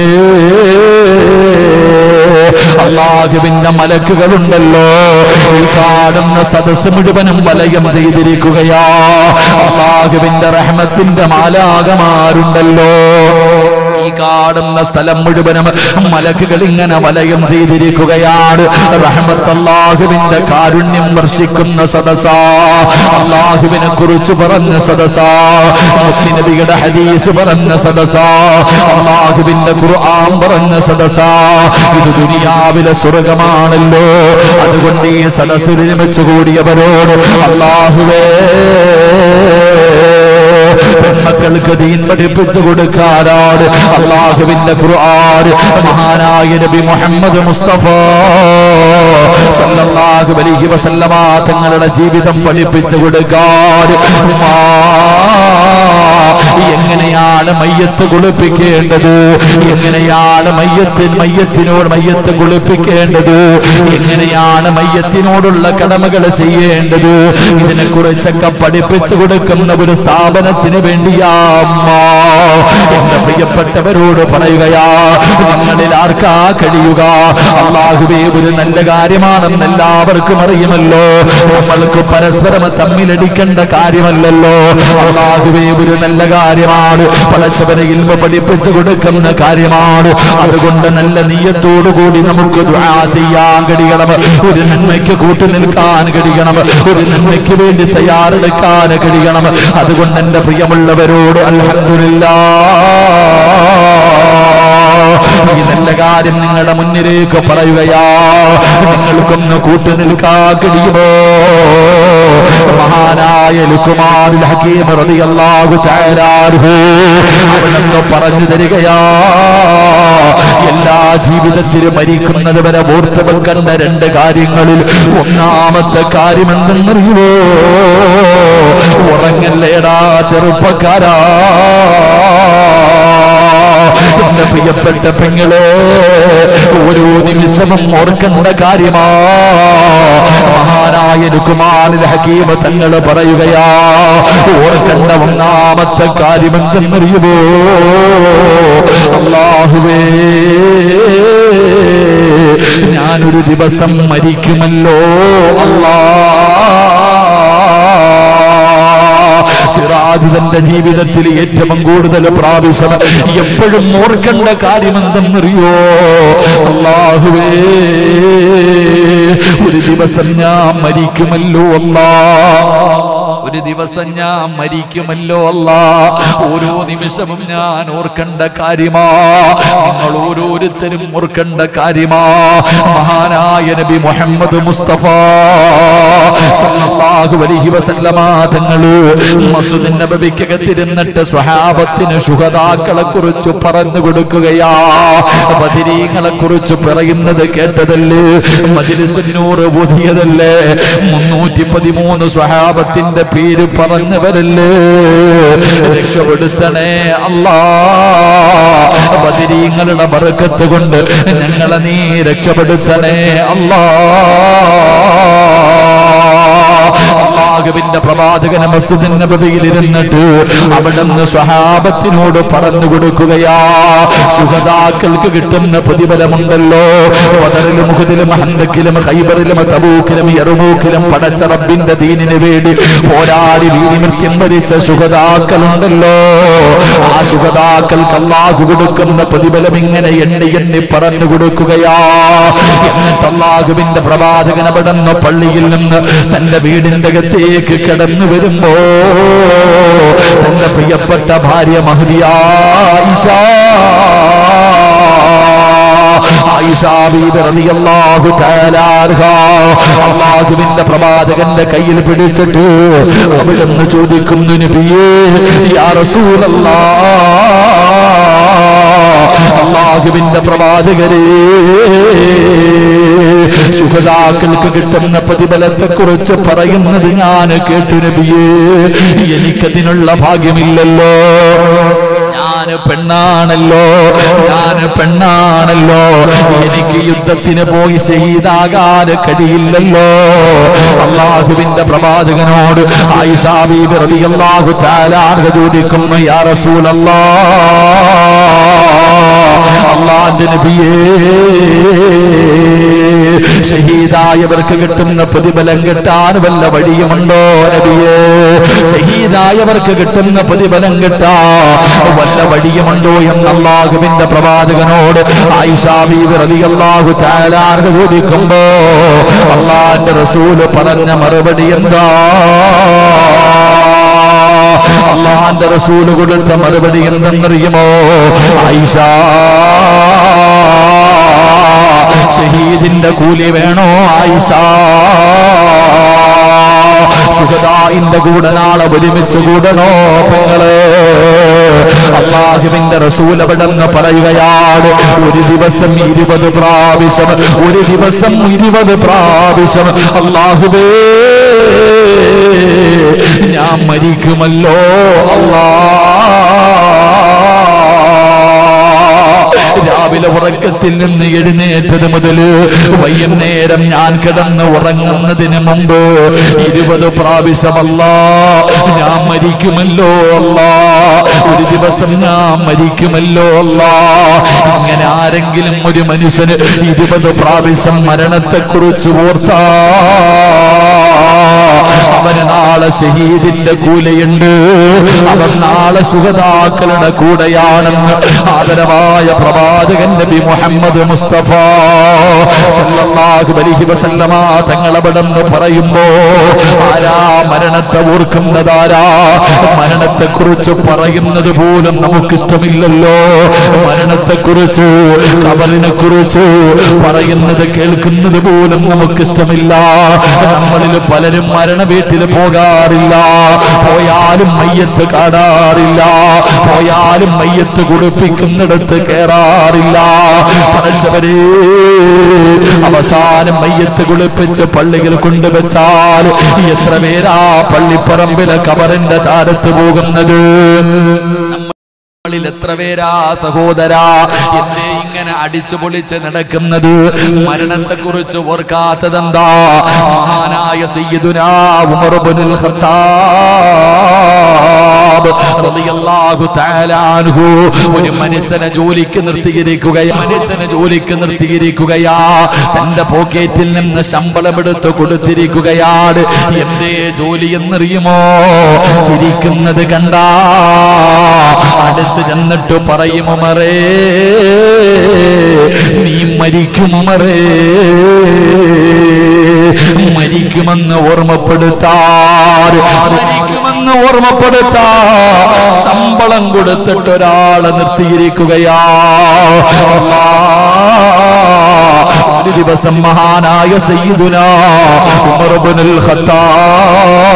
അള്ളാഹുവിന്റെ മലക്കുകളുണ്ടല്ലോ ഈ കാണുന്ന സദസ് മുഴുവനും വലയം ചെയ്തിരിക്കുകയാ അള്ളാഹുവിന്റെ റഹ്മത്തിന്റെ മാലാകമാരുണ്ടല്ലോ ഈ കാണുന്ന സ്ഥലം മുഴുവനും മലക്കുകൾ ഇങ്ങനെ വലയം ചെയ്തിരിക്കുകയാണ് റഹ്മത്ത് അള്ളാഹുവിന്റെ കാരുണ്യം വർഷിക്കുന്ന സദസാ അള്ളാഹുവിനെ കുറിച്ച് പറഞ്ഞ സദസാ നബിയുടെ ഹദീസ് പറഞ്ഞ സദസാ അള്ളാഹുവിന്റെ ഖുർആൻ പറഞ്ഞ സദസാ ഇത് ദുനിയാവിലെ സ്വർഗമാണല്ലോ അതുകൊണ്ട് ഈ സദസ്സിൽ ഒരുമിച്ച് കൂടിയവരോട് അള്ളാഹുവേ പെൺമക്കൾക്ക് ദീൻ പഠിപ്പിച്ചു കൊടുക്കാനാണ് അള്ളാഹുവിന്റെ ഖുർആൻ മഹാനായ നബി മുഹമ്മദ് മുസ്തഫ സല്ലല്ലാഹു അലൈഹി വസല്ലമ തങ്ങളുടെ ജീവിതം പഠിപ്പിച്ചു കൊടുക്കാൻ ഉമ്മാ, എങ്ങനെയാണ് മയ്യത്ത് കുളിപ്പിക്കേണ്ടത് എങ്ങനെയാണ് മയ്യത്തിൻ മയ്യത്തിനോട് മയ്യത്ത് കുളിപ്പിക്കേണ്ടത് എങ്ങനെയാണ് മയ്യത്തിനോടുള്ള കടമകൾ ചെയ്യേണ്ടത് ഇതിനെ കുറിച്ചൊക്കെ പഠിപ്പിച്ചു കൊടുക്കുന്ന ഒരു സ്ഥാപനത്തിന് വേണ്ടിയാ അമ്മ എന്റെ പ്രിയപ്പെട്ടവരോട് പറയുകയാ നിങ്ങളിൽ ആർക്കാ കഴിയുക അള്ളാഹുവേ ഒരു നല്ല കാര്യമാണെന്ന് എല്ലാവർക്കും അറിയുമല്ലോ നമ്മൾക്ക് പരസ്പരം തമ്മിലടിക്കേണ്ട കാര്യമല്ലല്ലോ അള്ളാഹുവേ ഒരു നല്ല കാര്യമാണ് പടച്ചവനെ ഇൽമ പഠിപ്പിച്ചു കൊടുക്കുന്ന കാര്യമാണ് അതുകൊണ്ട് നല്ല നീയത്തോടു കൂടി നമുക്ക് ദുആ ചെയ്യാൻ കഴിയണം ഒരു നന്മയ്ക്ക് കൂട്ടു നിൽക്കാൻ കഴിയണം ഒരു നന്മയ്ക്ക് വേണ്ടി തയ്യാറെടുക്കാൻ കഴിയണം അതുകൊണ്ട് എന്റെ പ്രിയമുള്ളവരോട് അൽഹംദുലില്ലാ ഈ നല്ല കാര്യം നിങ്ങളുടെ മുന്നിലേക്ക് പറയുകയാ നിങ്ങൾക്കൊന്ന് കൂട്ടു നിൽക്കാൻ കഴിയുമോ മഹാനായ ലുക്കുമാരിൽ ഹക്കീം റളിയല്ലാഹു തആല അൻഹു അവിടുന്ന് പറഞ്ഞു തരികയാ എല്ലാ ജീവിതത്തിലും മരിക്കുന്നത് വരെ ഓർത്ത് വെക്കേണ്ട രണ്ട് കാര്യങ്ങളിൽ ഒന്നാമത്തെ കാര്യം എന്തെന്നറിയുമോ ഉറങ്ങല്ലേടാ ചെറുപ്പക്കാരാ എന്റെ പ്രിയപ്പെട്ട പെങ്ങളെ ഓരോ നിമിഷവും ഓർക്കേണ്ട കാര്യമാ മഹാനായ ലുക്കുമാനിൽ ഹക്കീമ തങ്ങൾ പറയുകയാ ഓർക്കേണ്ട ഒന്നാമത്തെ കാര്യം എന്തെന്നറിയുമോ അള്ളാഹുവേ ഞാനൊരു ദിവസം മരിക്കുമല്ലോ അല്ലാ സിറാജ് തന്റെ ജീവിതത്തിൽ ഏറ്റവും കൂടുതൽ പ്രാവശ്യം എപ്പോഴും ഓർക്കേണ്ട കാര്യമെന്തെന്നറിയോ അള്ളാഹുവേ ഒരു ദിവസം ഞാൻ മരിക്കുമല്ലോ അല്ലാ ഒരു ദിവസം ഞാൻ മരിക്കുമല്ലോ അല്ല ഓരോ നിമിഷവും ഞാൻ ഓർക്കേണ്ട കാര്യമാ നിങ്ങൾ ഓരോരുത്തരും ഓർക്കേണ്ട കാര്യമാ മഹാനായ നബി മുഹമ്മദ് മുസ്തഫ സല്ലല്ലാഹു സല്ലല്ലാഹു അലൈഹി വസല്ലമ തങ്ങള് മസ്ജിദ് നബവിക്കകത്തിരുന്നിട്ട് സ്വഹാബത്തിന് ശുഹദാക്കളെ കുറിച്ച് പറഞ്ഞു കൊടുക്കുകയാ ബദിരീങ്ങളെ കുറിച്ച് പറയുന്നത് കേട്ടതല്ലേ മജിലിസുന്നൂറ് ഊതിയതല്ലേ മുന്നൂറ്റി പതിമൂന്ന് സ്വഹാബത്തിന്റെ പേര് പറഞ്ഞവരല്ലേ രക്ഷപ്പെടുത്തണേ അല്ലാ ബദിരീങ്ങളുടെ ബർക്കത്ത് കൊണ്ട് ഞങ്ങളെ നീ രക്ഷപ്പെടുത്തണേ അല്ലാ അള്ളാഹുവിന്റെ പ്രവാചകന മസ്ജിദിൻ നബവിയിൽ ഇരുന്നിട്ട് അവിടുന്ന് സ്വഹാബത്തിനോട് പറഞ്ഞു കൊടുക്കുകയാ സുഹതാക്കൾക്ക് കിട്ടുന്ന പ്രതിഫലമുണ്ടല്ലോ പതറിലും മുഖത്തിലും ഹന്തക്കിലും ഹൈബറിലും തബൂക്കിലും എറുമൂക്കിലും പടച്ച റബ്ബിന്റെ ദീനിന് വേണ്ടി പോരാടി വീരിമൃത്യം വരിച്ച സുഹതാക്കളുണ്ടല്ലോ ആ സുഹതാക്കൾക്ക് അള്ളാഹു കൊടുക്കുന്ന പ്രതിഫലം ഇങ്ങനെ എണ്ണി എണ്ണി പറഞ്ഞു കൊടുക്കുകയാ എന്നിട്ട് അള്ളാഹുവിന്റെ പ്രവാചകൻ അവിടുന്ന് പള്ളിയിൽ നിന്ന് തന്റെ വീടിന്റെ അകത്തേക്ക് കടന്നു വരുമ്പോ തന്റെ പ്രിയപ്പെട്ട ഭാര്യ മഹദിയാ അള്ളാഹുവിന്റെ പ്രവാചകന്റെ കയ്യിൽ പിടിച്ചിട്ട് അവിടുന്ന് ചോദിക്കുന്നു നബിയേ യാ റസൂലല്ലാ അള്ളാഹുവിന്റെ പ്രവാചകരേ സുഖതാക്കൾക്ക് കിട്ടുന്ന പ്രതിഫലത്തെ കുറിച്ച് പറയുന്നത് ഞാൻ കേട്ടു നബിയേ എനിക്കതിനുള്ള ഭാഗ്യമില്ലല്ലോ ഞാൻ പെണ്ണാണല്ലോ ഞാൻ പെണ്ണാണല്ലോ എനിക്ക് യുദ്ധത്തിന് പോയി ഷഹീദാകാൻ കഴിയില്ലല്ലോ അള്ളാഹുവിന്റെ പ്രവാചകനോട് ആയിഷാബീബി റളിയല്ലാഹു തആല ചോദിക്കുന്നു യാ റസൂലല്ലാ അള്ളാന്റെ നബിയേ ഷഹീദായവർക്ക് കിട്ടുന്ന പ്രതിഫലം കിട്ടാൻ വല്ല വഴിയുമുണ്ടോ നബിയേ ഷഹീദായവർക്ക് കിട്ടുന്ന പ്രതിഫലം കിട്ടാ വല്ല വഴിയുമുണ്ടോ എന്ന് അള്ളാഹുവിന്റെ പ്രവാചകനോട് ആയിഷാബീബി റളിയല്ലാഹു തആല ചോദിക്കുമ്പോ അള്ളാന്റെ റസൂല് പറഞ്ഞ മറുപടി എന്താ അള്ളാന്റെ റസൂല് കൊടുത്ത മറുപടി എന്തെന്നറിയുമോ ഐഷ ഷഹീദിന്റെ കൂലി വേണോ ആയിഷ സുഖദായിന്റെ കൂടെ നാളെ ഒരുമിച്ച് കൂടണോ പെങ്ങളെ അള്ളാഹുവിന്റെ റസൂൽ അവിടെന്ന് പറയുകയാണ് ഒരു ദിവസം ഇരുപത് പ്രാവശ്യം ഒരു ദിവസം ഇരുപത് പ്രാവശ്യം അള്ളാഹുവേ ഞാൻ മരിക്കുമല്ലോ അല്ലാ രാവിലെ ഉറക്കത്തിൽ നിന്ന് എഴുന്നേറ്റത് മുതൽ വൈകുന്നേരം ഞാൻ കിടന്ന് ഉറങ്ങുന്നതിന് മുമ്പ് ഇരുപത് പ്രാവശ്യമല്ല ഞാൻ മരിക്കുമല്ലോ അല്ല ഒരു ദിവസം ഞാൻ മരിക്കുമല്ലോ അല്ല ഇങ്ങനെ ആരെങ്കിലും ഒരു മനുഷ്യന് ഇരുപത് പ്രാവശ്യം മരണത്തെക്കുറിച്ച് ഓർത്താ അവന് നാളെ ഷഹീദിന്റെ കൂലയുണ്ട് അവൻ നാളെ സുഖതാക്കളുടെ കൂടെയാണെന്ന് ആദരവായ പ്രവാചകൻ നബി മുഹമ്മദ് മുസ്തഫ സല്ലല്ലാഹു അലൈഹി വസല്ലമ തങ്ങളവിടെന്ന് പറയുമ്പോ ആരാ മരണത്തെ ഓർക്കുന്നതാരാ മരണത്തെ കുറിച്ച് പറയുന്നത് പോലും നമുക്കിഷ്ടമില്ലല്ലോ മരണത്തെ കുറിച്ച് കബറിനെ കുറിച്ച് പറയുന്നത് കേൾക്കുന്നത് പോലും നമുക്കിഷ്ടമില്ല നമ്മളിൽ പലരും മരണ വീട്ടിൽ പോകാറില്ല പോയാലും മയ്യത്ത് കാണാറില്ല പോയാലും മയ്യത്ത് കുടിപ്പിക്കുന്നിടത്ത് കയറാറില്ല പഠിച്ചവരെ അവസാനം മയ്യത്ത് കുളിപ്പിച്ച് പള്ളികൾ കൊണ്ടുവച്ചാൽ എത്ര പേരാ പള്ളിപ്പറമ്പിലെ കബറിന്റെ ചാരത്ത് പോകുന്നത് ിൽ എത്ര പേരാ സഹോദരാ എന്നെ ഇങ്ങനെ അടിച്ചു പൊളിച്ച് നടക്കുന്നത് മരണത്തെ കുറിച്ച് ഓർക്കാത്തതെന്താ മഹാനായ സയ്യിദുനാ ഉമർ ഇബ്നുൽ ഖത്താബ് റളിയല്ലാഹു തആല അൻഹു ഒരു മനുഷ്യനെ ജോലിക്ക് നിർത്തിയിരിക്കുകയാ മനുഷ്യനെ ജോലിക്ക് നിർത്തിയിരിക്കുകയാ തന്റെ പോക്കറ്റിൽ നിന്ന് ശമ്പളം എടുത്ത് കൊടുത്തിരിക്കുകയാണ് എന്തേ ജോലി എന്നറിയുമോ ചിരിക്കുന്നത് കണ്ടാ അടുത്ത് ചെന്നിട്ട് പറയും ഉമറേ നീ മരിക്കും ഉമറേ മരിക്കുമെന്ന് ഓർമ്മപ്പെടുത്താർ മരിക്കുമെന്ന് ഓർമ്മപ്പെടുത്താ ശമ്പളം കൊടുത്തിട്ട് ഒരാളെ നിർത്തിയിരിക്കുകയാ ഒരു ദിവസം മഹാനായ സയ്യിദുന ഉമർ ഇബ്നുൽ ഖത്താബ്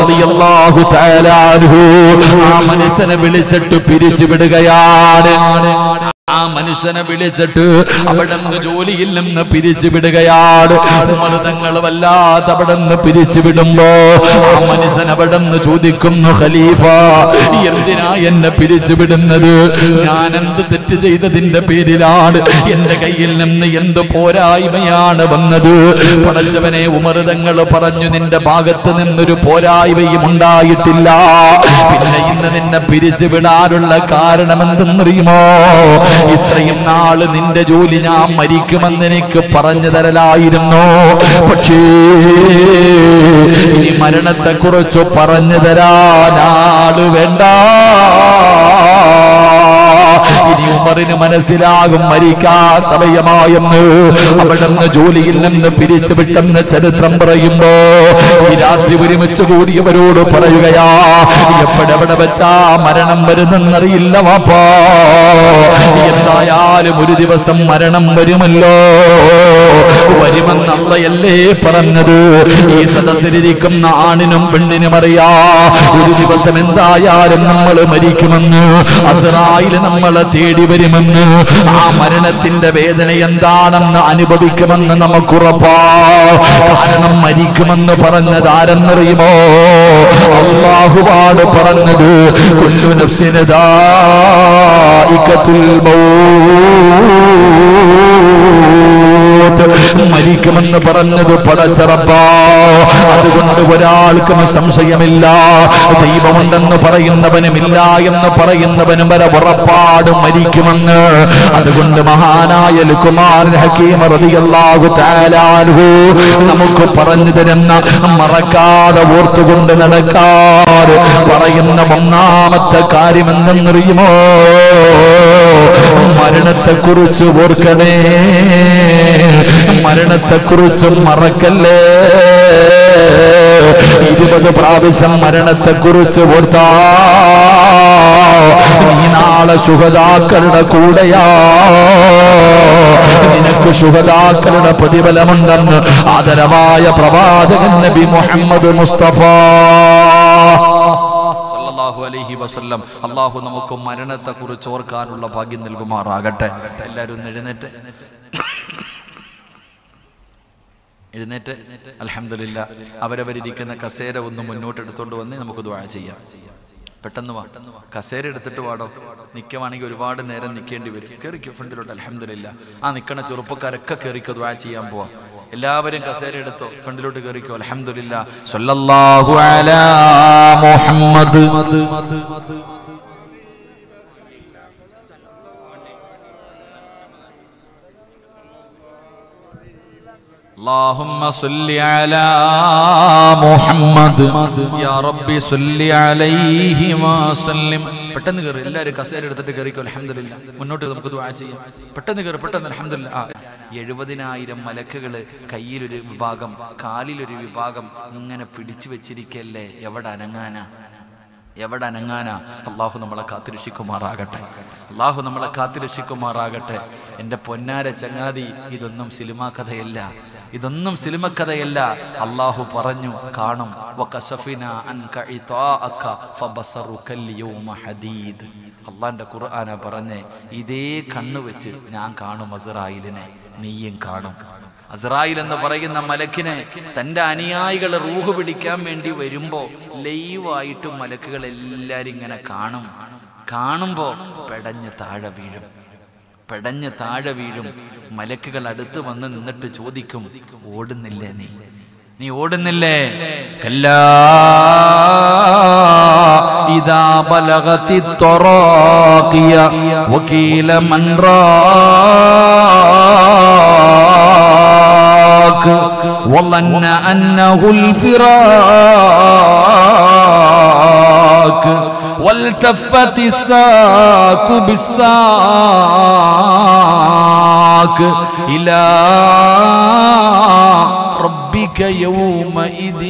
റളിയല്ലാഹു തആല അൻഹു ആ മനുഷ്യനെ വിളിച്ചിട്ട് പിരിച്ചുവിടുകയാണ് ആ മനുഷ്യനെ വിളിച്ചിട്ട് അവിടെ നിന്ന് ജോലിയിൽ നിന്ന് പിരിച്ചു വിടുകയാണ് മൃതങ്ങൾ വല്ലാതെ അവിടെ നിന്ന് പിരിച്ചു വിടുമ്പോ ആ മനുഷ്യൻ അവിടെ നിന്ന് ചോദിക്കുന്നു ഖലീഫ എന്തിനാ എന്നെ പിരിച്ചു വിടുന്നത് ഞാൻ എന്ത് തെറ്റ് ചെയ്തതിന്റെ പേരിലാണ് എന്റെ കയ്യിൽ നിന്ന് എന്ത് പോരായ്മയാണ് വന്നത് പടച്ചവനെ ഉമൃതങ്ങൾ പറഞ്ഞു നിന്റെ ഭാഗത്ത് നിന്നൊരു പോരായ്മയും ഉണ്ടായിട്ടില്ല പിന്നെ ഇന്ന് നിന്നെ പിരിച്ചു വിടാനുള്ള കാരണം എന്തെന്നറിയുമോ ഇത്രയും നാള് നിന്റെ ജോലി ഞാൻ മരിക്കുമെന്ന് എനിക്ക് പറഞ്ഞു തരലായിരുന്നു പക്ഷേ ഈ മരണത്തെ കുറിച്ച് പറഞ്ഞു തരാനാള് വേണ്ട ഇനി ഉമറിന് മനസ്സിലാകും മരിക്കാ സമയമായെന്ന് അവിടെ നിന്ന് ജോലിയിൽ നിന്ന് പിരിച്ചു വിട്ടെന്ന് ചരിത്രം പറയുമ്പോ ഈ രാത്രി ഒരുമിച്ച് കൂടിയവരോട് പറയുകയാ എപ്പോഴെവിടെ വെച്ചാ മരണം വരുന്നെന്നറിയില്ല വാപ്പാ എന്തായാലും ഒരു ദിവസം മരണം വരുമല്ലോ വരുമെന്നല്ലയല്ലേ പറഞ്ഞത് ഈ സദസ്സിലിരിക്കുന്ന ആണിനും പെണ്ണിനും അറിയാ ഒരു ദിവസം എന്തായാലും നമ്മൾ മരിക്കുമെന്ന് അസറായിൽ നമ്മളെ തേടി വരുമെന്ന് ആ മരണത്തിന്റെ വേദന എന്താണെന്ന് അനുഭവിക്കുമെന്ന് നമുക്കുറപ്പാ കാരണം മരിക്കുമെന്ന് പറഞ്ഞത് ആരെന്നറിയുമോ അള്ളാഹുവാട് പറഞ്ഞത് കൊല്ലു നഫ്സിനദാ മരിക്കുമെന്ന് പറഞ്ഞത് പടച്ചറപ്പാ അതുകൊണ്ട് ഒരാൾക്കും സംശയമില്ല ദൈവമുണ്ടെന്ന് പറയുന്നവനുമില്ല എന്ന് പറയുന്നവനും വരെ ഉറപ്പാട് മരിക്കുമെന്ന് അതുകൊണ്ട് മഹാനായ ലുക്കുമാരൻ ഹക്കീം റളിയല്ലാഹു തആല അൻഹു നമുക്ക് പറഞ്ഞു തരുന്ന മറക്കാതെ ഓർത്തുകൊണ്ട് നടക്കാറ് പറയുന്ന ഒന്നാമത്തെ കാര്യം എന്തെന്നറിയുമോ മരണത്തെ കുറിച്ച് ഓർക്കണേ മരണത്തെ കുറിച്ച് മറക്കല്ലേ ഇരുപത് പ്രാവശ്യം മരണത്തെ കുറിച്ച് ഓർത്താ നീ നാളെ സുഹതാക്കളുടെ കൂടെയാ നിനക്ക് സുഹതാക്കളുടെ പ്രതിഫലമുണ്ടെന്ന് ആദരവായ പ്രവാചകൻ നബി മുഹമ്മദ് മുസ്തഫ സല്ലല്ലാഹു അലൈഹി വസല്ലം അള്ളാഹു നമുക്ക് മരണത്തെ കുറിച്ച് ഓർക്കാനുള്ള ഭാഗ്യം നൽകുമാറാകട്ടെ എല്ലാവരും ഒന്ന് എഴുന്നേറ്റ് എഴുന്നേറ്റ് അൽഹംദുലില്ലാ അവരവരിയ്ക്കുന്ന കസേര ഒന്ന് മുന്നോട്ട് എടുത്തോണ്ട് വന്ന് നമുക്ക് ദുആ ചെയ്യാം പെട്ടെന്ന് വാ കസേര എടുത്തിട്ട് വാടോ നിൽക്കുവാണെങ്കിൽ ഒരുപാട് നേരം നിൽക്കേണ്ടി വരും കയറിക്കോ ഫ്രണ്ടിലോട്ട് അലഹമില്ല ആ നിൽക്കണ ചെറുപ്പക്കാരൊക്കെ കയറിക്കോ ദ്വാ ചെയ്യാൻ പോവാ എല്ലാവരും കസേര എടുത്തോ ഫ്രണ്ടിലോട്ട് കയറിക്കോ അലഹമില്ല സല്ലല്ലാഹു അലാ മുഹമ്മദ് اللهم صل على محمد يا ربي صل عليه وسلم പെട്ടെന്ന് കയറി എല്ലാവരും കസേര എടുത്തിട്ട് കയറിക്കോ അലഹമില്ല മുന്നോട്ട് നമുക്ക് ദുആ ചെയ്യാം പെട്ടെന്ന് കയറി പെട്ടെന്ന് അലഹമില്ല ആ എഴുപതിനായിരം മലക്കുകള് കയ്യിലൊരു വിഭാഗം കാലിലൊരു വിഭാഗം ഇങ്ങനെ പിടിച്ചു വെച്ചിരിക്കല്ലേ എവിടെ അനങ്ങാനാ എവിടെ അനങ്ങാനാ അള്ളാഹു നമ്മളെ കാത്തിരക്ഷിക്കുമാറാകട്ടെ അള്ളാഹു നമ്മളെ കാത്തിരക്ഷിക്കുമാറാകട്ടെ എൻ്റെ പൊന്നാര ചങ്ങാതി ഇതൊന്നും സിനിമാ കഥയല്ല ഇതൊന്നും സിനിമ കഥയല്ല അള്ളാഹു പറഞ്ഞു കാണും വകശഫിന അൻക ഇതാഅക ഫബസറുകൽ യൗമ ഹദീദ് അള്ളാന്റെ ഖുർആന പറഞ്ഞേ ഇതേ കണ്ണു വെച്ച് ഞാൻ കാണും അസറായിലിനെ നീയും കാണും അസറായിൽ എന്ന് പറയുന്ന മലക്കിനെ തന്റെ അനുയായികളെ റൂഹ് പിടിക്കാൻ വേണ്ടി വരുമ്പോ ലൈവായിട്ട് മലക്കുകൾ എല്ലാരും ഇങ്ങനെ കാണും കാണുമ്പോ പെടഞ്ഞ് താഴെ വീഴും പെടഞ്ഞ് താഴെ വീഴും മലക്കുകൾ അടുത്ത് വന്ന് നിന്നിട്ട് ചോദിക്കും ഓടുന്നില്ലേ നീ നീ ഓടുന്നില്ലേ കല്ലാ ഇതാ ബലഗത്തി ത്വറാഖിയ വകീല മൻ റാഖ് وظن أنه الفراق والتفت الساق بالساق إلى ربك يومئذ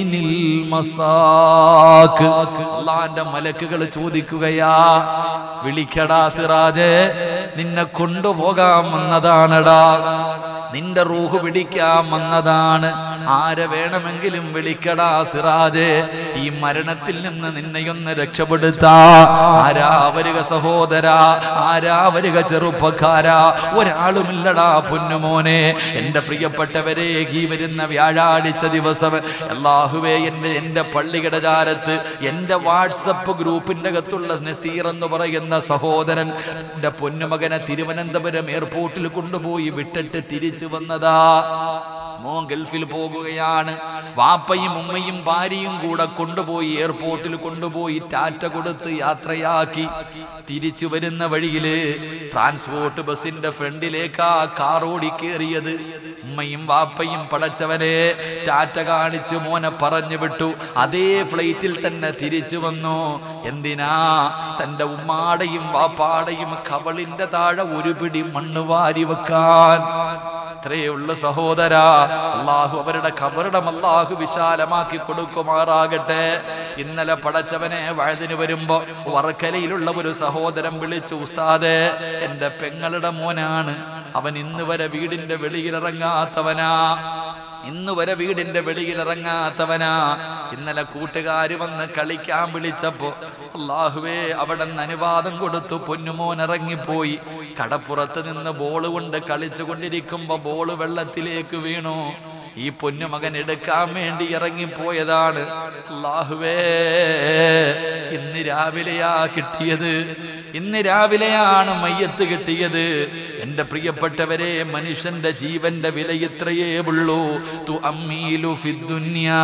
المساك അള്ളാന്റെ മലക്കുകൾ ചോദിക്കുകയാ വിളിക്കടാ സിറാജെ നിന്നെ കൊണ്ടുപോകാൻ വന്നതാണടാ നിന്റെ റൂഹ് പിടിക്കാൻ വന്നതാണ് ആരെ വേണമെങ്കിലും വിളിക്കടാ സിറാജെ ഈ മരണത്തിൽ നിന്ന് നിന്നെയൊന്ന് രക്ഷപ്പെടുത്താ ആരാ വരിക സഹോദര ആരാ വരിക ചെറുപ്പക്കാരാ ഒരാളുമില്ലടാ പൊന്നുമോനെ എന്റെ പ്രിയപ്പെട്ടവരെ ഈ വരുന്ന വ്യാഴാഴ്ച ദിവസം അല്ലാഹുവേ എന്റെ എന്റെ പള്ളിയുടെ ചാരത്ത് എന്റെ വാട്സപ്പ് ഗ്രൂപ്പിന്റെ അകത്തുള്ള നസീർ എന്ന് പറയുന്ന സഹോദരൻ എന്റെ പൊന്നുമകനെ തിരുവനന്തപുരം എയർപോർട്ടിൽ കൊണ്ടുപോയി വിട്ടിട്ട് തിരിച്ചു വന്നതാ മോൻ ഗൾഫിൽ പോകുകയാണ് വാപ്പയും ഉമ്മയും ഭാര്യയും കൂടെ കൊണ്ടുപോയി എയർപോർട്ടിൽ കൊണ്ടുപോയി ടാറ്റ കൊടുത്ത് യാത്രയാക്കി തിരിച്ചു വരുന്ന വഴിയില് ട്രാൻസ്പോർട്ട് ബസിന്റെ ഫ്രണ്ടിലേക്കാ കാർ ഓടിക്കേറിയത് ഉമ്മയും വാപ്പയും പടച്ചവനെ ടാറ്റ കാണിച്ച് മോനെ പറഞ്ഞു വിട്ടു അതേ ഫ്ലൈറ്റിൽ തന്നെ തിരിച്ചു വന്നു എന്തിനാ തന്റെ ഉമ്മാടെയും വാപ്പാടെയും കവളിന്റെ താഴെ ഒരു പിടി മണ്ണ് വാരി വെക്കാൻ ഇത്രയേ ഉള്ള സഹോദര അള്ളാഹു അവരുടെ കബറിടം അള്ളാഹു വിശാലമാക്കി കൊടുക്കുമാറാകട്ടെ ഇന്നലെ പടച്ചവനെ വഴുതിന് വരുമ്പോ വർക്കലയിലുള്ള ഒരു സഹോദരൻ വിളിച്ചു ഉസ്താദെ എന്റെ പെങ്ങളുടെ മോനാണ് അവൻ ഇന്ന് വരെ വീടിന്റെ വെളിയിലിറങ്ങാത്തവനാ ഇന്ന് വരെ വീടിന്റെ വെളിയിലിറങ്ങാത്തവനാ ഇന്നലെ കൂട്ടുകാര് വന്ന് കളിക്കാൻ വിളിച്ചപ്പോ അള്ളാഹുവേ അവിടെ നിന്ന് അനുവാദം കൊടുത്തു പൊന്നുമോൻ ഇറങ്ങിപ്പോയി കടപ്പുറത്ത് നിന്ന് ബോള് കൊണ്ട് കളിച്ചു കൊണ്ടിരിക്കുമ്പോ ബോള് വെള്ളത്തിലേക്ക് വീണു ഈ പൊന്നുമകൻ എടുക്കാൻ വേണ്ടി ഇറങ്ങിപ്പോയതാണ് അള്ളാഹുവേ ഇന്ന് രാവിലെയാ കിട്ടിയത് ഇന്ന് രാവിലെയാണ് മയ്യത്ത് കിട്ടിയത് എന്റെ പ്രിയപ്പെട്ടവരെ മനുഷ്യന്റെ ജീവന്റെ വില ഇത്രയേ ഉള്ളൂ തു അമ്മീലു ഫിദ്ദുന്യാ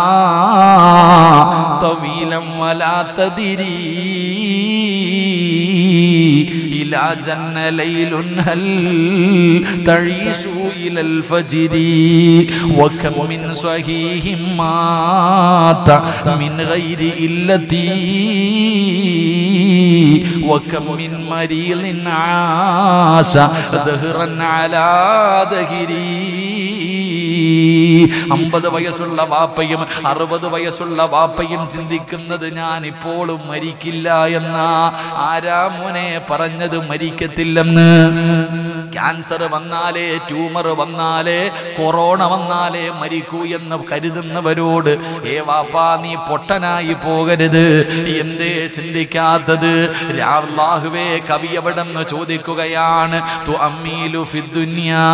തവീലം വലാത്തതിരീ إلى جن ليل هل تعيش إلى الفجر وكم من صحيح مات من غير إلتي وكم من مريض عاش دهرا على دهري അമ്പത് വയസ്സുള്ള വാപ്പയും അറുപത് വയസ്സുള്ള വാപ്പയും ചിന്തിക്കുന്നത് ഞാൻ ഇപ്പോഴും മരിക്കില്ല എന്ന ആരാ മോനെ പറഞ്ഞത് മരിക്കത്തില്ലെന്ന് ക്യാൻസർ വന്നാലേ ട്യൂമർ വന്നാലേ കൊറോണ വന്നാലേ മരിക്കൂ എന്ന് കരുതുന്നവരോട് ഏ വാപ്പാ നീ പൊട്ടനായി പോകരുത് എന്തേ ചിന്തിക്കാത്തത് രാഹുവേ കവി എവിടെന്ന് ചോദിക്കുകയാണ് തു അമ്മീലു ഫിദ്ദുന്യാ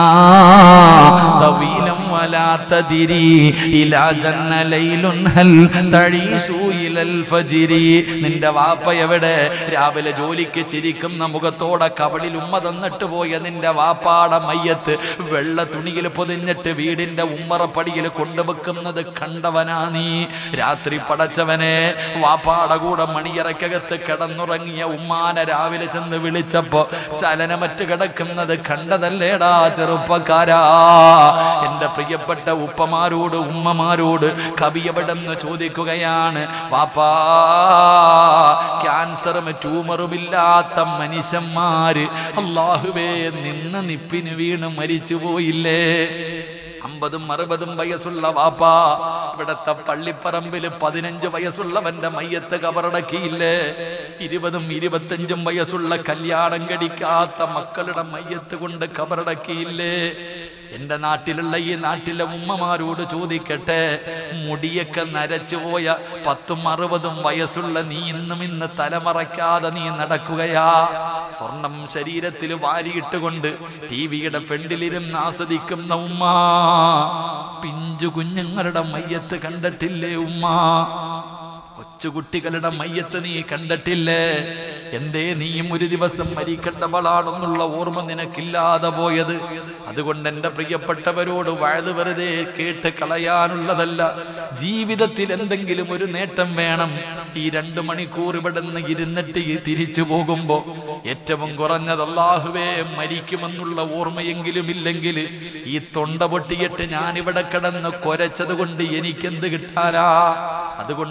തവീലം വലാത്തതിരി ഇലാ ജന്ന ലൈലുൻ ഹൽ തഴീസു ഇലൽ ഫജിരി നിന്റെ വാപ്പ എവിടെ രാവിലെ ജോലിക്ക് ചിരിക്കുന്ന മുഖത്തോടെ കവളിൽ ഉമ്മ തന്നിട്ട് പോയ നിന്റെ വാപ്പാടെ മയ്യത്ത് വെള്ള തുണിയിൽ പൊതിഞ്ഞിട്ട് വീടിന്റെ ഉമ്മറപ്പടിയിൽ കൊണ്ടുവെക്കുന്നത് കണ്ടവനാ നീ രാത്രി പടച്ചവനെ വാപ്പാടെ കൂടെ മണിയറക്കകത്ത് കിടന്നുറങ്ങിയ ഉമ്മാനെ രാവിലെ ചെന്ന് വിളിച്ചപ്പോ ചലനമറ്റ് കിടക്കുന്നത് കണ്ടതല്ലേടാ ചെറുപ്പക്കാരാ എന്റെ പ്രിയപ്പെട്ട ഉപ്പമാരോട് ഉമ്മമാരോട് കവിയവിടെന്ന് ചോദിക്കുകയാണ് വാപ്പാ ക്യാൻസറും ട്യൂമറും ഇല്ലാത്ത മനുഷ്യന്മാര് അള്ളാഹുവേ നിന്ന് നിപ്പിന് വീണ് മരിച്ചു പോയില്ലേ അമ്പതും അറുപതും വയസ്സുള്ള വാപ്പാ ഇവിടത്തെ പള്ളിപ്പറമ്പില് പതിനഞ്ച് വയസ്സുള്ളവന്റെ മയ്യത്ത് കബറടക്കിയില്ലേ ഇരുപതും ഇരുപത്തഞ്ചും വയസ്സുള്ള കല്യാണം കഴിക്കാത്ത മക്കളുടെ മയ്യത്ത് കൊണ്ട് കബറടക്കിയില്ലേ എന്റെ നാട്ടിലുള്ള ഈ നാട്ടിലെ ഉമ്മമാരോട് ചോദിക്കട്ടെ മുടിയൊക്കെ നരച്ചു പോയ പത്തും അറുപതും വയസ്സുള്ള നീ ഇന്നും ഇന്ന് തലമറയ്ക്കാതെ നീ നടക്കുകയാ സ്വർണം ശരീരത്തിൽ വാരിയിട്ടുകൊണ്ട് ടി വിയുടെ ഫ്രണ്ടിലിരുന്ന് ആസ്വദിക്കുന്ന ഉമ്മ പിഞ്ചു കുഞ്ഞുങ്ങളുടെ മയ്യത്ത് കണ്ടിട്ടില്ലേ ഉമ്മ കൊച്ചുകുട്ടികളുടെ മയ്യത്ത് നീ കണ്ടിട്ടില്ലേ എന്തേ നീയും ഒരു ദിവസം മരിക്കേണ്ടവളാണെന്നുള്ള ഓർമ്മ നിനക്കില്ലാതെ പോയത് അതുകൊണ്ട് എൻ്റെ പ്രിയപ്പെട്ടവരോട് വഴുത് വെറുതെ കേട്ട് കളയാനുള്ളതല്ല ജീവിതത്തിൽ എന്തെങ്കിലും ഒരു നേട്ടം വേണം ഈ രണ്ടു മണിക്കൂർ ഇവിടെ നിന്ന് ഇരുന്നിട്ട് ഈ തിരിച്ചു പോകുമ്പോ ഏറ്റവും കുറഞ്ഞത് അള്ളാഹുവേ മരിക്കുമെന്നുള്ള ഓർമ്മയെങ്കിലും ഇല്ലെങ്കിൽ ഈ തൊണ്ട പൊട്ടിയിട്ട് ഞാൻ ഇവിടെ കിടന്ന് കൊരച്ചത് കൊണ്ട് എനിക്കെന്ത് കിട്ടാനാ അതുകൊണ്ട് ഞാൻ എൻ്റെ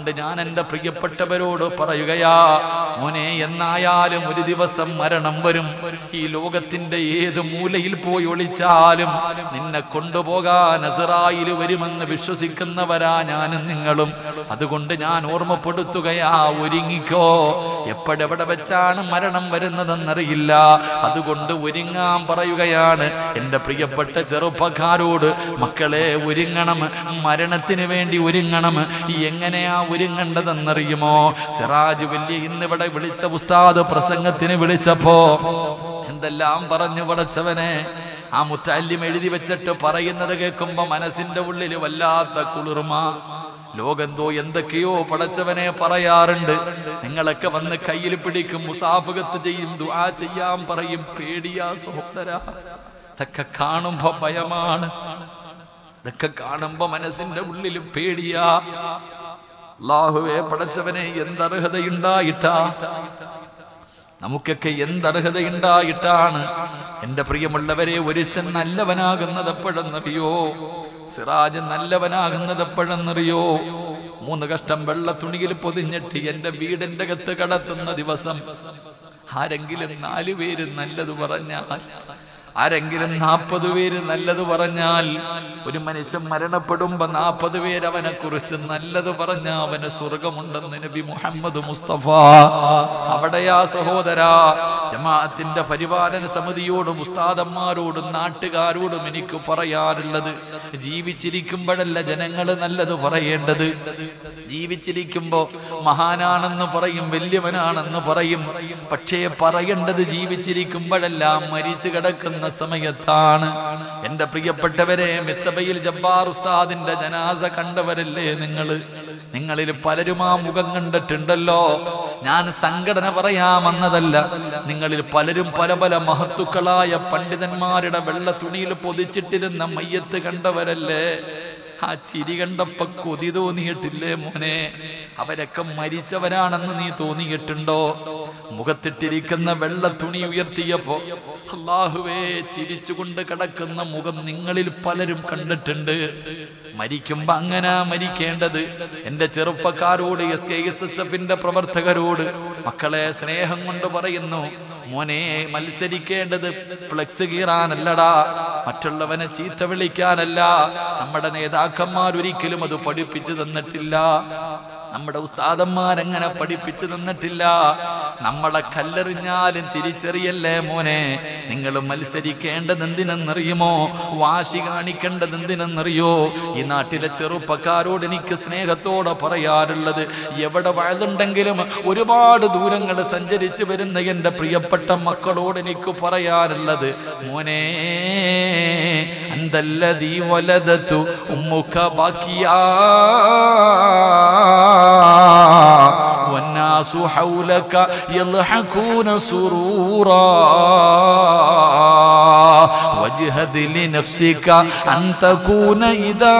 എൻ്റെ പ്രിയപ്പെട്ടവരോട് പറയുകയാ മോനെ എന്നായാലും ഒരു ദിവസം മരണം വരും ഈ ലോകത്തിന്റെ ഏത് മൂലയിൽ പോയി ഒളിച്ചാലും നിന്നെ കൊണ്ടുപോകാൻ അസറായിൽ വരുമെന്ന് വിശ്വസിക്കുന്നവരാ ഞാനും നിങ്ങളും അതുകൊണ്ട് ഞാൻ ഓർമ്മപ്പെടുത്തുകയാ ഒരുങ്ങിക്കോ എപ്പോഴെവിടെ വെച്ചാണ് മരണം വരുന്നതെന്നറിയില്ല അതുകൊണ്ട് ഒരുങ്ങാൻ പറയുകയാണ് എൻ്റെ പ്രിയപ്പെട്ട ചെറുപ്പക്കാരോട് മക്കളെ ഒരുങ്ങണം മരണത്തിന് വേണ്ടി ഒരുങ്ങണം ഈ എങ്ങനെയാ ഒരുങ്ങേണ്ടതെന്നറിയുമോ സിറാജ് വലിയ ഇന്നിവിടെ വിളിച്ച ഉസ്താദ് പ്രസംഗത്തിന് വിളിച്ചപ്പോ എന്തെല്ലാം പറഞ്ഞു പടച്ചവനെ ആ മുത്തല്യം എഴുതി വെച്ചിട്ട് പറയുന്നത് കേൾക്കുമ്പോ മനസ്സിന്റെ ഉള്ളിൽ വല്ലാത്ത കുളിർമ ലോകന്തോ എന്തൊക്കെയോ പടച്ചവനെ പറയാറുണ്ട് നിങ്ങളൊക്കെ വന്ന് കയ്യിൽ പിടിക്കും മുസാഫകത്ത് ചെയ്യും ദുആ ചെയ്യാൻ പറയും പേടിയാ സഹോദര ഇതൊക്കെ കാണുമ്പോ ഭയമാണ് ഇതൊക്കെ കാണുമ്പോ മനസ്സിന്റെ ഉള്ളിൽ പേടിയാ അല്ലാഹുവേ പടച്ചവനെ എന്തർഹതയുണ്ടായിട്ടാ നമുക്കൊക്കെ എന്തർഹതയുണ്ടായിട്ടാണ് എൻ്റെ പ്രിയമുള്ളവരെ ഒരുത്തൻ നല്ലവനാകുന്നത് എപ്പോഴെന്നറിയോ സിറാജ് നല്ലവനാകുന്നത് എപ്പോഴെന്നറിയോ മൂന്ന് കഷ്ടം വെള്ള തുണിയിൽ പൊതിഞ്ഞിട്ട് എൻ്റെ വീടിൻ്റെ അകത്ത് കടത്തുന്ന ദിവസം ആരെങ്കിലും നാലു പേര് നല്ലത് പറഞ്ഞാൽ ആരെങ്കിലും നാൽപ്പത് പേര് നല്ലത് പറഞ്ഞാൽ ഒരു മനുഷ്യൻ മരണപ്പെടുമ്പോ നാൽപ്പത് പേര് അവനെ കുറിച്ച് നല്ലത് പറഞ്ഞ അവന് സ്വർഗമുണ്ടെന്ന് നബി മുഹമ്മദ് മുസ്തഫ അവിടെയാ സഹോദര ജമാഅത്തിന്റെ പരിപാലന സമിതിയോടും ഉസ്താദന്മാരോടും നാട്ടുകാരോടും എനിക്ക് പറയാറുള്ളത് ജീവിച്ചിരിക്കുമ്പോഴല്ല ജനങ്ങൾ നല്ലത് പറയേണ്ടത് ജീവിച്ചിരിക്കുമ്പോ മഹാനാണെന്ന് പറയും വലിയവനാണെന്ന് പറയും പക്ഷേ പറയേണ്ടത് ജീവിച്ചിരിക്കുമ്പോഴല്ല മരിച്ചു കിടക്കുന്ന സമയത്താണ് എന്റെ പ്രിയപ്പെട്ടവരെ മിത്തബയിൽ ജബ്ബാർ ഉസ്താദിന്റെ ജനാസ കണ്ടവരല്ലേ നിങ്ങള് നിങ്ങളിൽ പലരും ആ മുഖം കണ്ടിട്ടുണ്ടല്ലോ ഞാൻ സംഘടന പറയാമെന്നതല്ല നിങ്ങളിൽ പലരും പല പല മഹത്തുക്കളായ പണ്ഡിതന്മാരുടെ വെള്ള തുണിയിൽ പൊതിച്ചിട്ടിരുന്ന മയ്യത്ത് കണ്ടവരല്ലേ ആ ചിരി കണ്ടപ്പോ കൊതി തോന്നിയിട്ടില്ലേ മോനെ അവരൊക്കെ മരിച്ചവരാണെന്ന് നീ തോന്നിയിട്ടുണ്ടോ മുഖത്തിട്ടിരിക്കുന്ന വെള്ള തുണി ഉയർത്തിയപ്പോ അള്ളാഹുവേ ചിരിച്ചുകൊണ്ട് കിടക്കുന്ന മുഖം നിങ്ങളിൽ പലരും കണ്ടിട്ടുണ്ട് മരിക്കുമ്പോ അങ്ങനെ മരിക്കേണ്ടത് എന്റെ ചെറുപ്പക്കാരോട് എസ് കെ എസ് എസ് എഫിന്റെ പ്രവർത്തകരോട് മക്കളെ സ്നേഹം കൊണ്ട് പറയുന്നു മോനെ മത്സരിക്കേണ്ടത് ഫ്ലെക്സ് കീറാനല്ലടാ മറ്റുള്ളവനെ ചീത്ത വിളിക്കാനല്ല നമ്മുടെ നേതാക്കന്മാർ ഒരിക്കലും അത് പഠിപ്പിച്ചു തന്നിട്ടില്ല നമ്മുടെ ഉസ്താദന്മാരങ്ങനെ പഠിപ്പിച്ചു തന്നിട്ടില്ല നമ്മളെ കല്ലെറിഞ്ഞാലും തിരിച്ചറിയല്ലേ മോനെ നിങ്ങൾ മത്സരിക്കേണ്ടത് എന്തിനെന്നറിയുമോ വാശി കാണിക്കേണ്ടത് എന്തിനെന്നറിയോ ഈ നാട്ടിലെ ചെറുപ്പക്കാരോട് എനിക്ക് സ്നേഹത്തോടെ പറയാറുള്ളത് എവിടെ വഴുതുണ്ടെങ്കിലും ഒരുപാട് ദൂരങ്ങൾ സഞ്ചരിച്ചു വരുന്ന എൻ്റെ പ്രിയപ്പെട്ട മക്കളോട് എനിക്ക് പറയാറുള്ളത് മോനെ അന്തല്ലതീ വലതത്തു ഉമ്മുഖ ബാക്കിയാ والناس حولك يضحكون سرورا واجهد لنفسك أن تكون إذا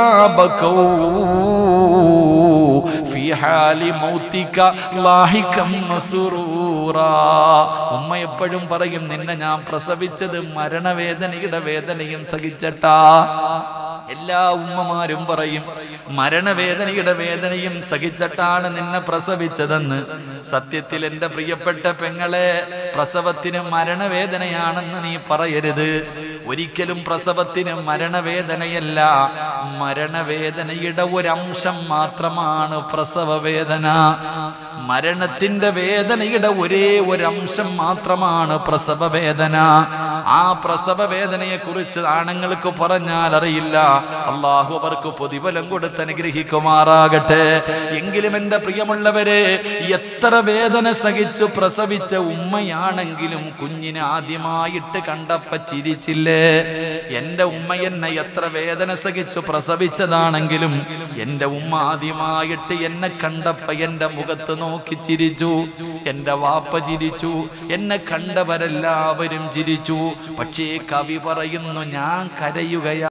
بكوا في حال موتك لاحقا مسرورا ഉമ്മ എപ്പോഴും പറയും നിന്നെ ഞാൻ പ്രസവിച്ചത് മരണവേദനയുടെ വേദനയും സഹിച്ചട്ടാ എല്ലാ ഉമ്മമാരും പറയും മരണവേദനയുടെ വേദനയും സഹിച്ചിട്ടാണ് നിന്നെ പ്രസവിച്ചതെന്ന് സത്യത്തിൽ എൻ്റെ പ്രിയപ്പെട്ട പെങ്ങളെ പ്രസവത്തിന് മരണവേദനയാണെന്ന് നീ പറയരുത് ഒരിക്കലും പ്രസവത്തിന് മരണവേദനയല്ല മരണവേദനയുടെ ഒരംശം മാത്രമാണ് പ്രസവ വേദന മരണത്തിന്റെ വേദനയുടെ ഒരേ ഒരംശം മാത്രമാണ് പ്രസവ വേദന ആ പ്രസവ വേദനയെ കുറിച്ച് ആണുങ്ങൾക്ക് പറഞ്ഞാൽ അറിയില്ല അള്ളാഹു അവർക്ക് പ്രതിഫലം കൊടുത്ത് അനുഗ്രഹിക്കുമാറാകട്ടെ എങ്കിലും എൻ്റെ പ്രിയമുള്ളവരെ എത്ര വേദന സഹിച്ചു പ്രസവിച്ച ഉമ്മയാണെങ്കിലും കുഞ്ഞിനെ ആദ്യമായിട്ട് കണ്ടപ്പ ചിരിച്ചില്ലേ എൻ്റെ ഉമ്മ എന്നെ എത്ര വേദന സഹിച്ചു പ്രസവിച്ചതാണെങ്കിലും എൻ്റെ ഉമ്മ ആദ്യമായിട്ട് എന്നെ കണ്ടപ്പ എൻ്റെ മുഖത്ത് നോക്കി ചിരിച്ചു എൻ്റെ വാപ്പ ചിരിച്ചു എന്നെ കണ്ടവരെല്ലാവരും ചിരിച്ചു പക്ഷേ കവി പറയുന്നു ഞാൻ കരയുകയാ